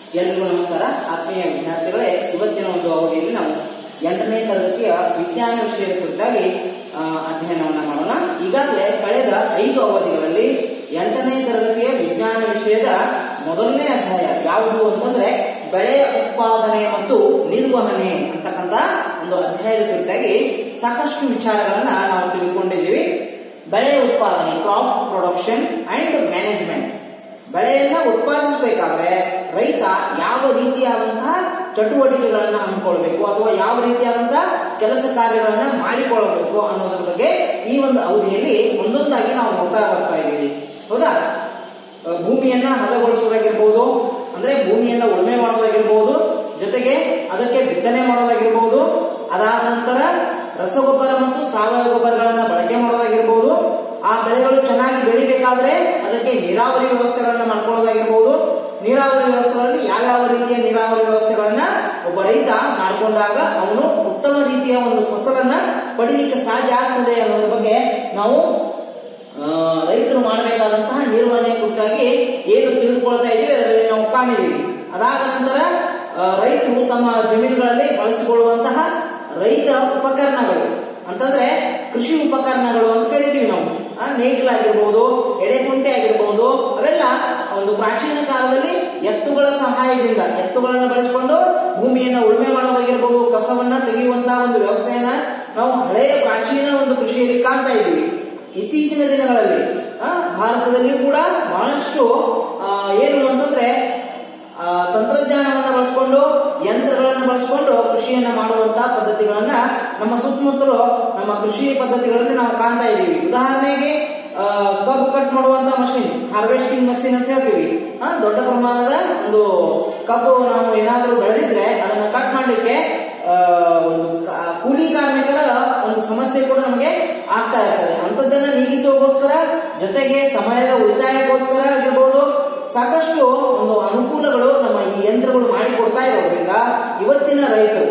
ಎಲ್ರಿಗೂ ನಮಸ್ಕಾರ ಆತ್ಮೀಯ ವಿದ್ಯಾರ್ಥಿಗಳೇ ಇವತ್ತಿನ ಒಂದು ಅವಧಿಯಲ್ಲಿ ನಾವು ಎಂಟನೇ ತರಗತಿಯ ವಿಜ್ಞಾನ ವಿಷಯದ ಕುರಿತಾಗಿ ಆ, ಅಧ್ಯಯನವನ್ನ ಮಾಡೋಣ ಈಗಾಗಲೇ ಕಳೆದ ಐದು ಅವಧಿಗಳಲ್ಲಿ ಎಂಟನೇ ತರಗತಿಯ ವಿಜ್ಞಾನ ವಿಷಯದ ಮೊದಲನೇ ಅಧ್ಯಾಯ ಯಾವುದು ಅಂತಂದ್ರೆ ಬೆಳೆ ಉತ್ಪಾದನೆ ಮತ್ತು ನಿರ್ವಹಣೆ ಅಂತಕ್ಕಂಥ ಒಂದು ಅಧ್ಯಾಯದ ಕುರಿತಾಗಿ ಸಾಕಷ್ಟು ವಿಚಾರಗಳನ್ನ ನಾವು ತಿಳ್ಕೊಂಡಿದ್ದೀವಿ ಬೆಳೆ ಉತ್ಪಾದನೆ ಕ್ರಾಪ್ ಪ್ರೊಡಕ್ಷನ್ ಅಂಡ್ ಮ್ಯಾನೇಜ್ಮೆಂಟ್ ಬೆಳೆಯನ್ನ ಉತ್ಪಾದಿಸಬೇಕಾದ್ರೆ ರೈತ ಯಾವ ರೀತಿಯಾದಂತಹ ಚಟುವಟಿಕೆಗಳನ್ನ ಹಮ್ಮಿಕೊಳ್ಬೇಕು ಅಥವಾ ಯಾವ ರೀತಿಯಾದಂತಹ ಕೆಲಸ ಕಾರ್ಯಗಳನ್ನ ಮಾಡಿಕೊಳ್ಳಬೇಕು ಅನ್ನೋದ್ರ ಬಗ್ಗೆ ಈ ಒಂದು ಅವಧಿಯಲ್ಲಿ ಒಂದೊಂದಾಗಿ ನಾವು ನೋಡ್ತಾ ಬರ್ತಾ ಇದ್ದೀವಿ ಹೌದಾ ಅಹ್, ಭೂಮಿಯನ್ನ ಹದಗೊಳಿಸೋದಾಗಿರ್ಬೋದು ಅಂದ್ರೆ ಭೂಮಿಯನ್ನ ಉಳುಮೆ ಮಾಡೋದಾಗಿರ್ಬೋದು ಜೊತೆಗೆ ಅದಕ್ಕೆ ಬಿತ್ತನೆ ಮಾಡೋದಾಗಿರ್ಬೋದು ಅದಾದ ನಂತರ ರಸಗೊಬ್ಬರ ಮತ್ತು ಸಾವಯವ ಗೊಬ್ಬರಗಳನ್ನ ಬಳಕೆ ಮಾಡೋದಾಗಿರ್ಬೋದು ಆ ಬೆಳೆಗಳು ಚೆನ್ನಾಗಿ ಬೆಳಿಬೇಕಾದ್ರೆ ಅದಕ್ಕೆ ನೀರಾವರಿ ವ್ಯವಸ್ಥೆಗಳನ್ನ ಮಾಡ್ಕೊಳ್ಳೋದಾಗಿರ್ಬೋದು ನೀರಾವರಿ ವ್ಯವಸ್ಥೆಗಳಲ್ಲಿ ಯಾವ್ಯಾವ ರೀತಿಯ ನೀರಾವರಿ ವ್ಯವಸ್ಥೆಗಳನ್ನ ಒಬ್ಬ ರೈತ ಮಾಡ್ಕೊಂಡಾಗ ಅವನು ಉತ್ತಮ ರೀತಿಯ ಒಂದು ಫಸಲನ್ನ ಪಡಿಲಿಕ್ಕೆ ಸಾಧ್ಯ ಆಗ್ತದೆ ಅನ್ನೋದ್ರ ಬಗ್ಗೆ ನಾವು ಆ, ರೈತರು ಮಾಡಬೇಕಾದಂತಹ ನಿರ್ವಹಣೆ ಕುರಿತಾಗಿ ಏನು ತಿಳಿದುಕೊಳ್ತಾ ಇದ್ದೀವಿ ಅದರಲ್ಲಿ ನಾವು ಕಾಣಿದ್ದೀವಿ ಅದಾದ ನಂತರ ಆ, ರೈತರು ತಮ್ಮ ಜಮೀನುಗಳಲ್ಲಿ ಬಳಸಿಕೊಳ್ಳುವಂತಹ ರೈತ ಉಪಕರಣಗಳು ಅಂತಂದ್ರೆ ಕೃಷಿ ಉಪಕರಣಗಳು ಅಂತ ಕರಿತೀವಿ ನಾವು ಆ, ನೇಗಿಲಾಗಿರ್ಬೋದು ಎಡೆಕುಂಟೆ ಆಗಿರ್ಬೋದು ಅವೆಲ್ಲ ಒಂದು ಪ್ರಾಚೀನ ಕಾಲದಲ್ಲಿ ಎತ್ತುಗಳ ಸಹಾಯದಿಂದ ಎತ್ತುಗಳನ್ನ ಬಳಸಿಕೊಂಡು ಭೂಮಿಯನ್ನ ಉಳುಮೆ ಮಾಡೋದಾಗಿರ್ಬೋದು ಕಸವನ್ನ ತೆಗೆಯುವಂತಹ ಒಂದು ವ್ಯವಸ್ಥೆಯನ್ನ ನಾವು ಹಳೆಯ ಪ್ರಾಚೀನ ಒಂದು ಕೃಷಿಯಲ್ಲಿ ಕಾಣ್ತಾ ಇದ್ದೀವಿ ಇತ್ತೀಚಿನ ದಿನಗಳಲ್ಲಿ ಆ, ಭಾರತದಲ್ಲಿ ಕೂಡ ಬಹಳಷ್ಟು ಆ, ಏನು ಅಂತಂದ್ರೆ ಆ, ತಂತ್ರಜ್ಞಾನವನ್ನ ಬಳಸಿಕೊಂಡು ಯಂತ್ರಗಳನ್ನು ಬಳಸಿಕೊಂಡು ಕೃಷಿಯನ್ನ ಮಾಡುವಂತಹ ಪದ್ಧತಿಗಳನ್ನ ನಮ್ಮ ಸುತ್ತಮುತ್ತಲು ನಮ್ಮ ಕೃಷಿ ಪದ್ಧತಿಗಳಲ್ಲಿ ನಾವು ಕಾಣ್ತಾ ಇದ್ದೀವಿ ಉದಾಹರಣೆಗೆ ಆ, ಕಬ್ಬು ಕಟ್ ಮಾಡುವಂತ ಮಷಿನ್ ಹಾರ್ವೆಸ್ಟಿಂಗ್ ಮಷಿನ್ ಅಂತ ಹೇಳ್ತೀವಿ ಆ, ದೊಡ್ಡ ಪ್ರಮಾಣದ ಒಂದು ಕಬ್ಬು ನಾವು ಏನಾದರೂ ಬೆಳೆದಿದ್ರೆ ಅದನ್ನ ಕಟ್ ಮಾಡ್ಲಿಕ್ಕೆ ಆ, ಒಂದು ಕಾ- ಕೂಲಿ ಕಾರ್ಮಿಕರ ಒಂದು ಸಮಸ್ಯೆ ಕೂಡ ನಮಗೆ ಆಗ್ತಾ ಇರ್ತದೆ ಅಂತದನ್ನ ನೀಗಿಸೋಗೋಸ್ಕರ ಜೊತೆಗೆ ಸಮಯದ ಉಳಿತಾಯಕ್ಕೋಸ್ಕರ ಆಗಿರ್ಬೋದು ಸಾಕಷ್ಟು ಒಂದು ಅನುಕೂಲಗಳು ನಮ್ಮ ಈ ಯಂತ್ರಗಳು ಮಾಡಿಕೊಡ್ತಾ ಇರೋದ್ರಿಂದ ಇವತ್ತಿನ ರೈತರು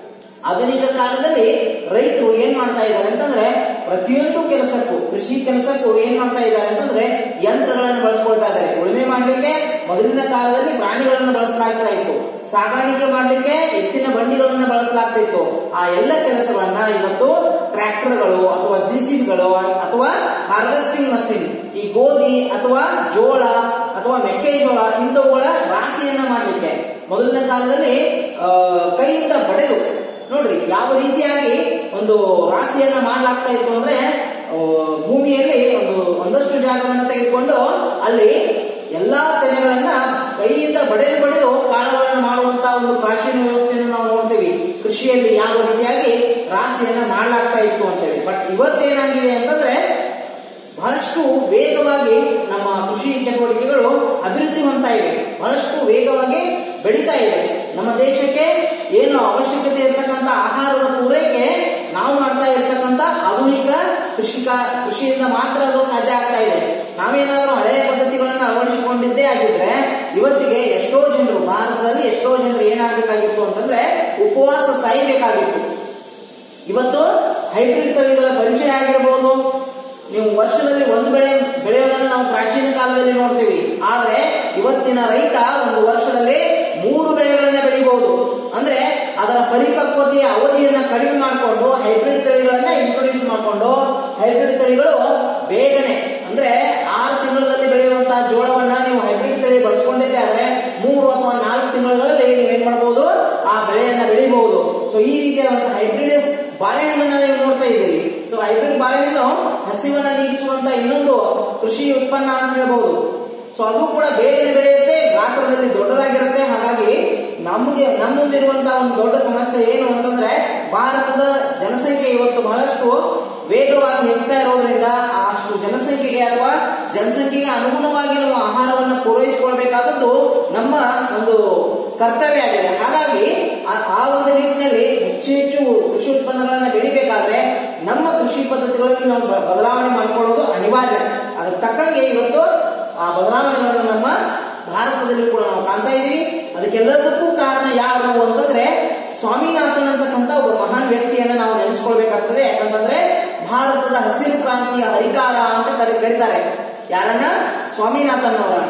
ಆಧುನಿಕ ಕಾಲದಲ್ಲಿ ರೈತರು ಏನ್ ಮಾಡ್ತಾ ಇದ್ದಾರೆ ಅಂತಂದ್ರೆ ಪ್ರತಿಯೊಂದು ಕೆಲಸಕ್ಕೂ ಕೃಷಿ ಕೆಲಸಕ್ಕೂ ಏನ್ ಮಾಡ್ತಾ ಇದ್ದಾರೆ ಅಂತಂದ್ರೆ ಯಂತ್ರಗಳನ್ನು ಬಳಸ್ಕೊಳ್ತಾ ಇದ್ದಾರೆ ಉಳುಮೆ ಮಾಡ್ಲಿಕ್ಕೆ ಮೊದಲಿನ ಕಾಲದಲ್ಲಿ ಪ್ರಾಣಿಗಳನ್ನು ಬಳಸಲಾಗ್ತಾ ಇತ್ತು ಸಾಗಾಣಿಕೆ ಮಾಡ್ಲಿಕ್ಕೆ ಎತ್ತಿನ ಬಂಡಿಗಳನ್ನ ಬಳಸಲಾಗ್ತಾ ಇತ್ತು ಆ ಎಲ್ಲ ಕೆಲಸಗಳನ್ನ ಇವತ್ತು ಟ್ರ್ಯಾಕ್ಟರ್ಗಳು ಅಥವಾ ಜಿಸಿಬಿಗಳು ಅಥವಾ ಹಾರ್ವೆಸ್ಟಿಂಗ್ ಮಷಿನ್ ಈ ಗೋಧಿ ಅಥವಾ ಜೋಳ ಅಥವಾ ಮೆಕ್ಕೆಜೋಳ ಇಂಥವುಗಳ ರಾಶಿಯನ್ನ ಮಾಡ್ಲಿಕ್ಕೆ ಮೊದಲಿನ ಕಾಲದಲ್ಲಿ ಆ, ಕೈಯಿಂದ ಬಡೆದು ನೋಡ್ರಿ ಯಾವ ರೀತಿಯಾಗಿ ಒಂದು ರಾಶಿಯನ್ನ ಮಾಡ್ಲಾಗ್ತಾ ಇತ್ತು ಅಂದ್ರೆ ಆ, ಭೂಮಿಯಲ್ಲಿ ಒಂದು ಒಂದಷ್ಟು ಜಾಗವನ್ನು ತೆಗೆದುಕೊಂಡು ಅಲ್ಲಿ ಎಲ್ಲಾ ತೆನೆಗಳನ್ನ ಕೈಯಿಂದ ಬಡೆದು ಬಡೆದು ಕಾಳುಗಳನ್ನು ಮಾಡುವಂತ ಒಂದು ಪ್ರಾಚೀನ ವ್ಯವಸ್ಥೆಯನ್ನು ನಾವು ನೋಡ್ತೀವಿ ಕೃಷಿಯಲ್ಲಿ ಯಾವ ರೀತಿಯಾಗಿ ರಾಶಿಯನ್ನ ಮಾಡ್ಲಾಗ್ತಾ ಇತ್ತು ಅಂತೇಳಿ ಬಟ್ ಇವತ್ತೇನಾಗಿದೆ ಅಂತಂದ್ರೆ ಬಹಳಷ್ಟು ವೇಗವಾಗಿ ನಮ್ಮ ಕೃಷಿ ಚಟುವಟಿಕೆಗಳು ಅಭಿವೃದ್ಧಿ ಹೊಂದ್ತಾ ಇವೆ ಬಹಳಷ್ಟು ವೇಗವಾಗಿ ಬೆಳೀತಾ ಇದೆ ನಮ್ಮ ದೇಶಕ್ಕೆ ಏನು ಅವಶ್ಯಕತೆ ಇರತಕ್ಕಂತ ಆಹಾರದ ಪೂರೈಕೆ ನಾವು ಮಾಡ್ತಾ ಇರತಕ್ಕಂತ ಆಧುನಿಕ ಕೃಷಿಕ ಕೃಷಿಯಿಂದ ಮಾತ್ರ ಅದು ಸಾಧ್ಯ ಆಗ್ತಾ ಇದೆ ನಾವೇನಾದ್ರೂ ಹಳೆಯ ಪದ್ಧತಿಗಳನ್ನ ಅಳವಡಿಸಿಕೊಂಡಿದ್ದೇ ಆಗಿದ್ರೆ ಇವತ್ತಿಗೆ ಎಷ್ಟೋ ಜನರು ಭಾರತದಲ್ಲಿ ಎಷ್ಟೋ ಜನರು ಏನಾಗಬೇಕಾಗಿತ್ತು ಅಂತಂದ್ರೆ ಉಪವಾಸ ಸಾಯಬೇಕಾಗಿತ್ತು ಇವತ್ತು ಹೈಬ್ರಿಡ್ ತಳಿಗಳ ಪರಿಚಯ ಆಗಿರಬಹುದು ನೀವು ವರ್ಷದಲ್ಲಿ ಒಂದು ಬೆಳೆ ಬೆಳೆಯೋದನ್ನು ನಾವು ಪ್ರಾಚೀನ ಕಾಲದಲ್ಲಿ ನೋಡ್ತೀವಿ ಆದ್ರೆ ಇವತ್ತಿನ ರೈತ ಒಂದು ವರ್ಷದಲ್ಲಿ ಮೂರು ಬೆಳೆಗಳನ್ನ ಬೆಳಿಬಹುದು ಅಂದ್ರೆ ಅದರ ಪರಿಪಕ್ವತೆಯ ಅವಧಿಯನ್ನ ಕಡಿಮೆ ಮಾಡಿಕೊಂಡು ಹೈಬ್ರಿಡ್ ತಳಿಗಳನ್ನ ಇಂಟ್ರೊಡ್ಯೂಸ್ ಮಾಡಿಕೊಂಡು ಹೈಬ್ರಿಡ್ ತಳಿಗಳು ಬೇಗನೆ ಅಂದ್ರೆ ಆರು ತಿಂಗಳಲ್ಲಿ ಬೆಳೆಯುವಂತಹ ಜೋಳವನ್ನ ನೀವು ಹೈಬ್ರಿಡ್ ತಳಿ ಬಳಸ್ಕೊಂಡಿದ್ದೆ ಆದ್ರೆ ಮೂರು ಅಥವಾ ನಾಲ್ಕು ತಿಂಗಳಲ್ಲಿ ನೀವು ಏನ್ ಮಾಡಬಹುದು ಆ ಬೆಳೆಯನ್ನ ಬೆಳಿಬಹುದು ಸೊ ಈ ರೀತಿಯಾದಂತಹ ಹೈಬ್ರಿಡ್ ಬಾಳೆಹಣ್ಣನ್ನ ನೀವು ನೋಡ್ತಾ ಇದ್ದೀರಿ ಸೊ ಹೈಬ್ರಿಡ್ ಬಾಳೆಹಣ್ಣು ಹಸಿವನ್ನ ನೀಗಿಸುವಂತ ಇನ್ನೊಂದು ಕೃಷಿ ಉತ್ಪನ್ನ ಅಂತ ಹೇಳ್ಬಹುದು ಸೊ ಅದು ಕೂಡ ಬೇಗನೆ ಬೆಳೆಯುತ್ತೆ ಗಾತ್ರದಲ್ಲಿ ದೊಡ್ಡದಾಗಿರುತ್ತೆ ಹಾಗಾಗಿ ನಮಗೆ ನಮ್ಮ ಮುಂದಿರುವಂತಹ ಒಂದು ದೊಡ್ಡ ಸಮಸ್ಯೆ ಏನು ಅಂತಂದ್ರೆ ಭಾರತದ ಜನಸಂಖ್ಯೆ ಇವತ್ತು ಬಹಳಷ್ಟು ವೇಗವಾಗಿ ಹೆಚ್ಚುತ್ತಾ ಇರೋದ್ರಿಂದ ಅಷ್ಟು ಜನಸಂಖ್ಯೆಗೆ ಅಥವಾ ಜನಸಂಖ್ಯೆಗೆ ಅನುಗುಣವಾಗಿ ನಾವು ಆಹಾರವನ್ನು ಪೂರೈಸಿಕೊಳ್ಬೇಕಾದದ್ದು ನಮ್ಮ ಒಂದು ಕರ್ತವ್ಯ ಆಗಿದೆ ಹಾಗಾಗಿ ಆ- ಆ ಒಂದು ನಿಟ್ಟಿನಲ್ಲಿ ಹೆಚ್ಚು ಹೆಚ್ಚು ಕೃಷಿ ಉತ್ಪನ್ನಗಳನ್ನ ಬೆಳಿಬೇಕಾದ್ರೆ ನಮ್ಮ ಕೃಷಿ ಪದ್ಧತಿಗಳಲ್ಲಿ ನಾವು ಬ- ಬದಲಾವಣೆ ಮಾಡಿಕೊಳ್ಳೋದು ಅನಿವಾರ್ಯ ಅದ್ರ ತಕ್ಕಂಗೆ ಇವತ್ತು ಆ ಬದಲಾವಣೆಗಳನ್ನು ನಮ್ಮ ಭಾರತದಲ್ಲಿ ಕೂಡ ನಾವು ಕಾಣ್ತಾ ಇದೀವಿ ಅದಕ್ಕೆಲ್ಲದಕ್ಕೂ ಕಾರಣ ಯಾರು ಅಂತಂದ್ರೆ ಸ್ವಾಮಿನಾಥನ್ ಅಂತಕ್ಕಂಥ ಒಬ್ಬ ಮಹಾನ್ ವ್ಯಕ್ತಿಯನ್ನ ನಾವು ನೆನೆಸ್ಕೊಳ್ಬೇಕಾಗ್ತದೆ ಯಾಕಂತಂದ್ರೆ ಭಾರತದ ಹಸಿರು ಕ್ರಾಂತಿಯ ಹರಿಕಾರ ಅಂತ ಕರಿ ಕರೀತಾರೆ ಯಾರನ್ನ ಸ್ವಾಮಿನಾಥನ್ ಅವರನ್ನ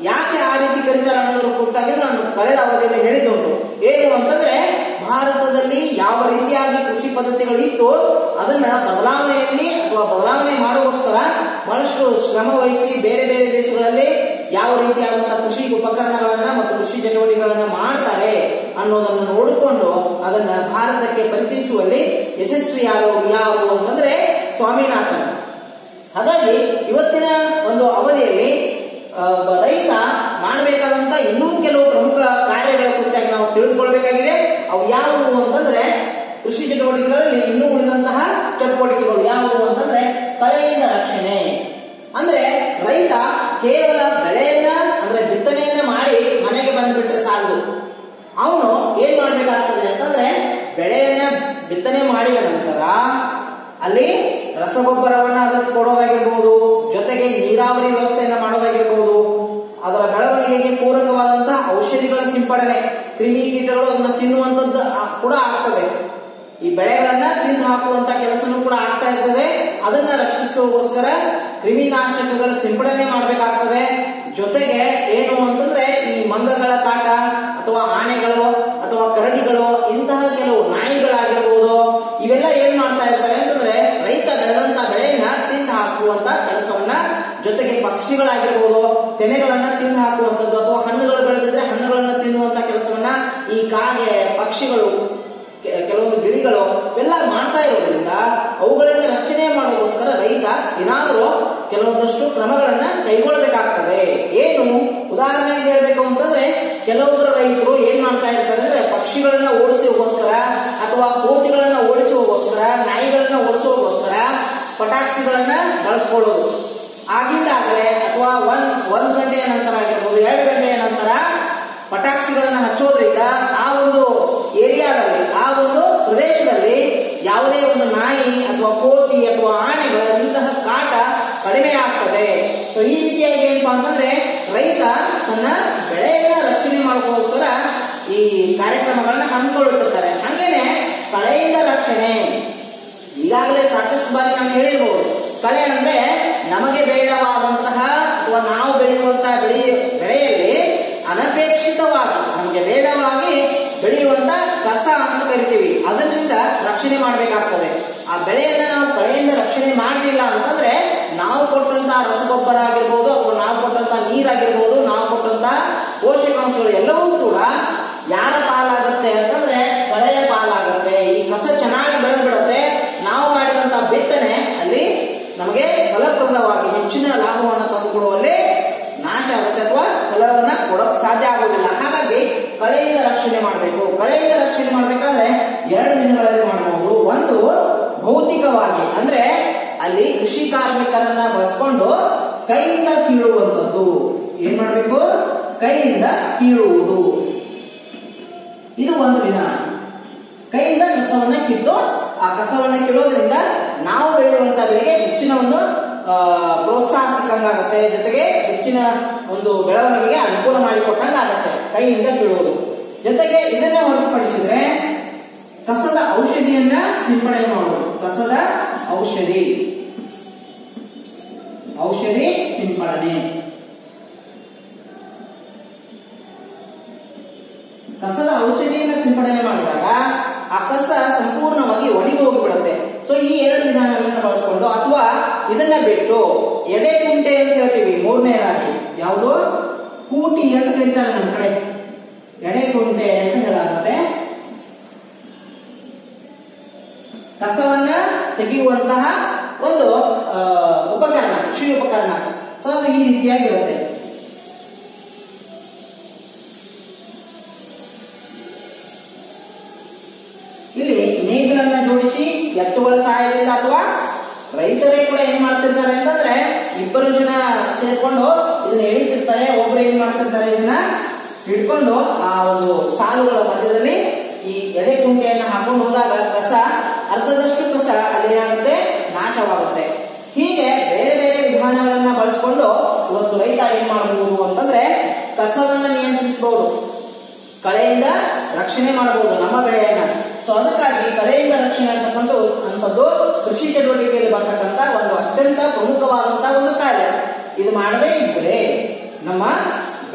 ಯಾಕೆ ಆ ರೀತಿ ಕರೀತಾರೆ ಅನ್ನೋದ್ರ ಕುರಿತಾಗಿ ನಾನು ಕಳೆದ ಅವಧಿಯಲ್ಲಿ ಹೇಳಿದ್ದುಂಟು ಏನು ಅಂತಂದ್ರೆ ಭಾರತದಲ್ಲಿ ಯಾವ ರೀತಿಯಾಗಿ ಕೃಷಿ ಪದ್ಧತಿಗಳು ಇತ್ತು ಅದನ್ನ ಬದಲಾವಣೆಯಲ್ಲಿ ಅಥವಾ ಬದಲಾವಣೆ ಮಾಡೋಗೋಸ್ಕರ ಬಹಳಷ್ಟು ಶ್ರಮ ವಹಿಸಿ ಬೇರೆ ಬೇರೆ ದೇಶಗಳಲ್ಲಿ ಯಾವ ರೀತಿಯಾದಂತಹ ಕೃಷಿ ಉಪಕರಣಗಳನ್ನ ಮತ್ತು ಕೃಷಿ ಚಟುವಟಿಕೆಗಳನ್ನ ಮಾಡ್ತಾರೆ ಅನ್ನೋದನ್ನು ನೋಡಿಕೊಂಡು ಅದನ್ನ ಭಾರತಕ್ಕೆ ಪರಿಚಯಿಸುವಲ್ಲಿ ಯಶಸ್ವಿಯಾದವರು ಯಾರು ಅಂತಂದ್ರೆ ಸ್ವಾಮಿನಾಥನ್ ಹಾಗಾಗಿ ಇವತ್ತಿನ ಒಂದು ಅವಧಿಯಲ್ಲಿ ಆ, ಒಬ್ಬ ರೈತ ಮಾಡಬೇಕಾದಂತ ಇನ್ನೂ ಕೆಲವು ಪ್ರಮುಖ ಕಾರ್ಯಗಳ ಕುರಿತಾಗಿ ನಾವು ತಿಳಿದುಕೊಳ್ಬೇಕಾಗಿದೆ ಅವು ಯಾವುವು ಅಂತಂದ್ರೆ ಕೃಷಿ ಚಟುವಟಿಕೆಗಳಲ್ಲಿ ಇನ್ನೂ ಉಳಿದಂತಹ ಚಟುವಟಿಕೆಗಳು ಯಾವುವು ಅಂತಂದ್ರೆ ಕಳೆಯಿಂದ ರಕ್ಷಣೆ ಅಂದ್ರೆ ರೈತ ಕೇವಲ ಬೆಳೆಯನ್ನ ಅಂದ್ರೆ ಬಿತ್ತನೆಯನ್ನ ಮಾಡಿ ಮನೆಗೆ ಬಂದ್ಬಿಟ್ರೆ ಸಾಲದು ಅವನು ಏನ್ ಮಾಡ್ಬೇಕಾಗ್ತದೆ ಅಂತಂದ್ರೆ ಬೆಳೆಯನ್ನ ಬಿತ್ತನೆ ಮಾಡಿದ ನಂತರ ಅಲ್ಲಿ ರಸಗೊಬ್ಬರವನ್ನ ಅದಕ್ಕೆ ಕೊಡೋದಾಗಿರ್ಬೋದು ಜೊತೆಗೆ ನೀರಾವರಿ ವ್ಯವಸ್ಥೆಯನ್ನ ಮಾಡೋದಾಗಿರ್ಬೋದು ಅದರ ಬೆಳವಣಿಗೆಗೆ ಪೂರಕವಾದಂತಹ ಔಷಧಿಗಳ ಸಿಂಪಡಣೆ ಕ್ರಿಮಿ ಕೀಟಗಳು ಅದನ್ನ ತಿನ್ನುವಂಥದ್ದು ಆ- ಕೂಡ ಆಗ್ತದೆ ಈ ಬೆಳೆಗಳನ್ನ ತಿಂದು ಹಾಕುವಂತ ಕೆಲಸನೂ ಕೂಡ ಆಗ್ತಾ ಇರ್ತದೆ ಅದನ್ನ ರಕ್ಷಿಸುವಗೋಸ್ಕರ ಕ್ರಿಮಿನಾಶಕಗಳ ಸಿಂಪಡಣೆ ಮಾಡಬೇಕಾಗ್ತದೆ ಜೊತೆಗೆ ಏನು ಅಂತಂದ್ರೆ ಈ ಮಂಗಗಳ ಕಾಟ ಅಥವಾ ಆನೆಗಳು ಅಥವಾ ಕರಡಿಗಳು ಇಂತಹ ಕೆಲವು ನಾಯಿಗಳಾಗಿರ್ಬೋದು ಇವೆಲ್ಲ ಏನ್ ಮಾಡ್ತಾ ಇರ್ತವೆ ಅಂತಂದ್ರೆ ರೈತ ಬೆಳೆದಂತ ಬೆಳೆಯನ್ನ ತಿಂದು ಹಾಕುವಂತ ಕೆಲಸವನ್ನ ಜೊತೆಗೆ ಪಕ್ಷಿಗಳಾಗಿರ್ಬೋದು ತೆನೆಗಳನ್ನ ತಿಂದು ಹಾಕುವಂಥದ್ದು ಅಥವಾ ಹಣ್ಣುಗಳು ಬೆಳೆದಿದ್ರೆ ಹಣ್ಣುಗಳನ್ನ ತಿನ್ನುವಂತ ಕೆಲಸವನ್ನ ಈ ಕಾಗೆ ಪಕ್ಷಿಗಳು ಕೆ- ಕೆಲವೊಂದು ಗಿಳಿಗಳು ಇವೆಲ್ಲ ಮಾಡ್ತಾ ಇರೋದ್ರಿಂದ ಅವುಗಳಿಂದ ರಕ್ಷಣೆ ಮಾಡೋದಕ್ಕೋಸ್ಕರ ರೈತ ಏನಾದರೂ ಕೆಲವೊಂದಷ್ಟು ಕ್ರಮಗಳನ್ನ ಕೈಗೊಳ್ಳಬೇಕಾಗ್ತದೆ ಏನು ಉದಾಹರಣೆಗೆ ಹೇಳ್ಬೇಕು ಅಂತಂದ್ರೆ ಕೆಲವೊಬ್ಬರು ರೈತರು ಏನ್ ಮಾಡ್ತಾ ಇರ್ತಾರೆ ಅಂದ್ರೆ ಪಕ್ಷಿಗಳನ್ನ ಓಡಿಸುವಗೋಸ್ಕರ ಅಥವಾ ಕೋತಿಗಳನ್ನ ಓಡಿಸುವಗೋಸ್ಕರ ನಾಯಿಗಳನ್ನ ಓಡಿಸುವಗೋಸ್ಕರ ಪಟಾಕ್ಷಿಗಳನ್ನ ಬಳಸ್ಕೊಳ್ಳೋದು ಆಗಿಂದಾಗಲೇ ಅಥವಾ ಒಂದ್ ಒಂದ್ ಗಂಟೆಯ ನಂತರ ಆಗಿರ್ಬೋದು ಎರಡು ಗಂಟೆಯ ನಂತರ ಪಟಾಕ್ಷಿಗಳನ್ನ ಹಚ್ಚೋದ್ರಿಂದ ಆ ಒಂದು ಏರಿಯಾದಲ್ಲಿ ಆ ಒಂದು ಪ್ರದೇಶದಲ್ಲಿ ಯಾವುದೇ ಒಂದು ನಾಯಿ ಅಥವಾ ಕೋತಿ ಅಥವಾ ಆನೆಗಳ ಇಂತಹ ಕಾಟ ಕಡಿಮೆ ಆಗ್ತದೆ ಸೊ ಈ ರೀತಿಯಾಗಿ ಏನಪ್ಪಾ ಅಂತಂದ್ರೆ ರೈತ ತನ್ನ ಬೆಳೆಯನ್ನ ರಕ್ಷಣೆ ಮಾಡೋಕ್ಕೋಸ್ಕರ ಈ ಕಾರ್ಯಕ್ರಮಗಳನ್ನ ಹಮ್ಮಿಕೊಳ್ಳುತ್ತಿರ್ತಾರೆ ಹಂಗೇನೆ ಕಳೆಯಿಂದ ರಕ್ಷಣೆ ಈಗಾಗಲೇ ಸಾಕಷ್ಟು ಬಾರಿ ನಾನು ಹೇಳಿರ್ಬೋದು ಕಳೆ ಅಂದ್ರೆ ನಮಗೆ ಬೇಡವಾದಂತಹ ಅಥವಾ ನಾವು ಬೆಳೆಯುವಂತಹ ಬೆಳೆ ಬೆಳೆಯಲ್ಲಿ ಅನಪೇಕ್ಷಿತವಾಗಿ ನಮಗೆ ಬೇಡವಾಗಿ ಬೆಳೆಯುವಂತ ಕಸ ಅಂತ ಕರಿತೀವಿ ಅದರಿಂದ ರಕ್ಷಣೆ ಮಾಡಬೇಕಾಗ್ತದೆ ಆ ಬೆಳೆಯನ್ನ ನಾವು ಕಳೆಯಿಂದ ರಕ್ಷಣೆ ಮಾಡಲಿಲ್ಲ ಅಂತಂದ್ರೆ ನಾವು ಕೊಟ್ಟಂತಹ ರಸಗೊಬ್ಬರ ಆಗಿರ್ಬೋದು ಅಥವಾ ನಾವು ಕೊಟ್ಟಂತಹ ನೀರಾಗಿರ್ಬೋದು ನಾವು ಕೊಟ್ಟಂತಹ ಪೋಷಕಾಂಶಗಳು ಎಲ್ಲವೂ ಕೂಡ ಯಾರ ಪಾಲಾಗತ್ತೆ ಅಂತಂದ್ರೆ ಕಳೆಯ ಪಾಲಾಗತ್ತೆ ಈ ಕಸ ಚೆನ್ನಾಗಿ ಬೆಳೆದು ಬಿಡುತ್ತೆ ನಾವು ಮಾಡಿದಂತ ಬಿತ್ತನೆ ಅಲ್ಲಿ ನಮಗೆ ಫಲಪ್ರದವಾಗಿ ಹೆಚ್ಚಿನ ಲಾಭವನ್ನು ತಂದುಕೊಡುವಲ್ಲಿ ನಾಶ ಆಗುತ್ತೆ ಅಥವಾ ಫಲವನ್ನ ಕೊಡೋಕ್ ಸಾಧ್ಯ ಆಗುದಿಲ್ಲ ಹಾಗಾಗಿ ಕಳೆಯಿಂದ ರಕ್ಷಣೆ ಮಾಡಬೇಕು ಕಳೆಯಿಂದ ರಕ್ಷಣೆ ಮಾಡಬೇಕಾದ್ರೆ ಎರಡು ವಿಧಗಳಲ್ಲಿ ಮಾಡಬಹುದು ಒಂದು ಭೌತಿಕವಾಗಿ ಅಂದ್ರೆ ಅಲ್ಲಿ ಕೃಷಿ ಕಾರ್ಮಿಕರನ್ನ ಬಳಸ್ಕೊಂಡು ಕೈಯಿಂದ ಕೀಳುವಂಥದ್ದು ಏನ್ ಮಾಡಬೇಕು ಕೈಯಿಂದ ಕೀಳುವುದು ಇದು ಒಂದು ವಿಧಾನ ಕೈಯಿಂದ ಕಸವನ್ನ ಕಿತ್ತು ಆ ಕಸವನ್ನ ಕೀಳೋದ್ರಿಂದ ನಾವು ಬೆಳೆಯುವಂತ ಬೆಳೆಗೆ ಹೆಚ್ಚಿನ ಒಂದು ಆ, ಪ್ರೋತ್ಸಾಹ ಸಿಕ್ಕಂಗಾಗತ್ತೆ ಜೊತೆಗೆ ಹೆಚ್ಚಿನ ಒಂದು ಬೆಳವಣಿಗೆಗೆ ಅನುಕೂಲ ಮಾಡಿಕೊಟ್ಟಂಗ ಆಗತ್ತೆ ಕೈಯಿಂದ ಕೀಳುವುದು ಜೊತೆಗೆ ಇದನ್ನ ಹೊರತುಪಡಿಸಿದ್ರೆ ಕಸದ ಔಷಧಿಯನ್ನ ಸಿಂಪಡಣೆ ಮಾಡುವುದು ಕಸದ ಔಷಧಿ ಔಷಧಿ ಸಿಂಪಡಣೆ ಕಸದ ಔಷಧಿಯನ್ನ ಸಿಂಪಡಣೆ ಮಾಡಿದಾಗ ಆ ಕಸ ಸಂಪೂರ್ಣವಾಗಿ ಒಣಗಿ ಹೋಗಿಬಿಡುತ್ತೆ ಸೊ ಈ ಎರಡು ವಿಧಾನಗಳನ್ನ ಬಳಸ್ಕೊಂಡು ಅಥವಾ ಇದನ್ನ ಬಿಟ್ಟು ಎಡೆ ಕುಂಟೆ ಅಂತ ಹೇಳ್ತೀವಿ ಮೂರನೇದಾಗಿ ಯಾವುದು ಕೂಟಿ ಅಂತ ಕರೀತಾರೆ ನಮ್ಮ ಕಡೆ ಎಡೆ ಕುಂಟೆ ಅಂತ ಹೇಳಾಗುತ್ತೆ ಕಸವನ್ನ ತೆಗೆಯುವಂತಹ ಒಂದು ಆ, ಉಪಕರಣ ಕೃಷಿ ಉಪಕರಣ ಸೊ ಅದು ಈ ರೀತಿಯಾಗಿರುತ್ತೆ ಇಲ್ಲಿ ನೇಗಿಲನ್ನ ಜೋಡಿಸಿ ಎತ್ತುಗಳ ಸಹಾಯದಿಂದ ಅಥವಾ ರೈತರೇ ಕೂಡ ಏನ್ ಮಾಡ್ತಿರ್ತಾರೆ ಅಂತಂದ್ರೆ ಇಬ್ಬರು ಜನ ಸೇರ್ಕೊಂಡು ಇದನ್ನ ಎಳಿತಿರ್ತಾರೆ ಒಬ್ರು ಏನ್ ಮಾಡ್ತಿರ್ತಾರೆ ಇದನ್ನ ಹಿಡ್ಕೊಂಡು ಆ ಒಂದು ಸಾಲುಗಳ ಮಧ್ಯದಲ್ಲಿ ಈ ಎಡೆ ಕುಂಟೆಯನ್ನ ಹಾಕೊಂಡು ಹೋದಾಗ ಕಸ ಅರ್ಧದಷ್ಟು ಕಸ ಅಲ್ಲಿ ಏನಾಗುತ್ತೆ ನಾಶವಾಗುತ್ತೆ ಹೀಗೆ ಬೇರೆ ಬೇರೆ ವಿಧಾನಗಳನ್ನ ಬಳಸ್ಕೊಂಡು ಇವತ್ತು ರೈತ ಏನ್ ಮಾಡಬಹುದು ಅಂತಂದ್ರೆ ಕಸವನ್ನ ನಿಯಂತ್ರಿಸಬಹುದು ಕಳೆಯಿಂದ ರಕ್ಷಣೆ ಮಾಡಬಹುದು ನಮ್ಮ ಬೆಳೆಯನ್ನ ಸೊ ಅದಕ್ಕಾಗಿ ಕಳೆಯಿಂದ ರಕ್ಷಣೆ ಅಂತಕ್ಕಂಥ ಅಂತದ್ದು ಕೃಷಿ ಚಟುವಟಿಕೆಯಲ್ಲಿ ಬರ್ತಕ್ಕಂಥ ಒಂದು ಅತ್ಯಂತ ಪ್ರಮುಖವಾದಂತಹ ಒಂದು ಕಾರ್ಯ ಇದು ಮಾಡದೇ ಇದ್ರೆ ನಮ್ಮ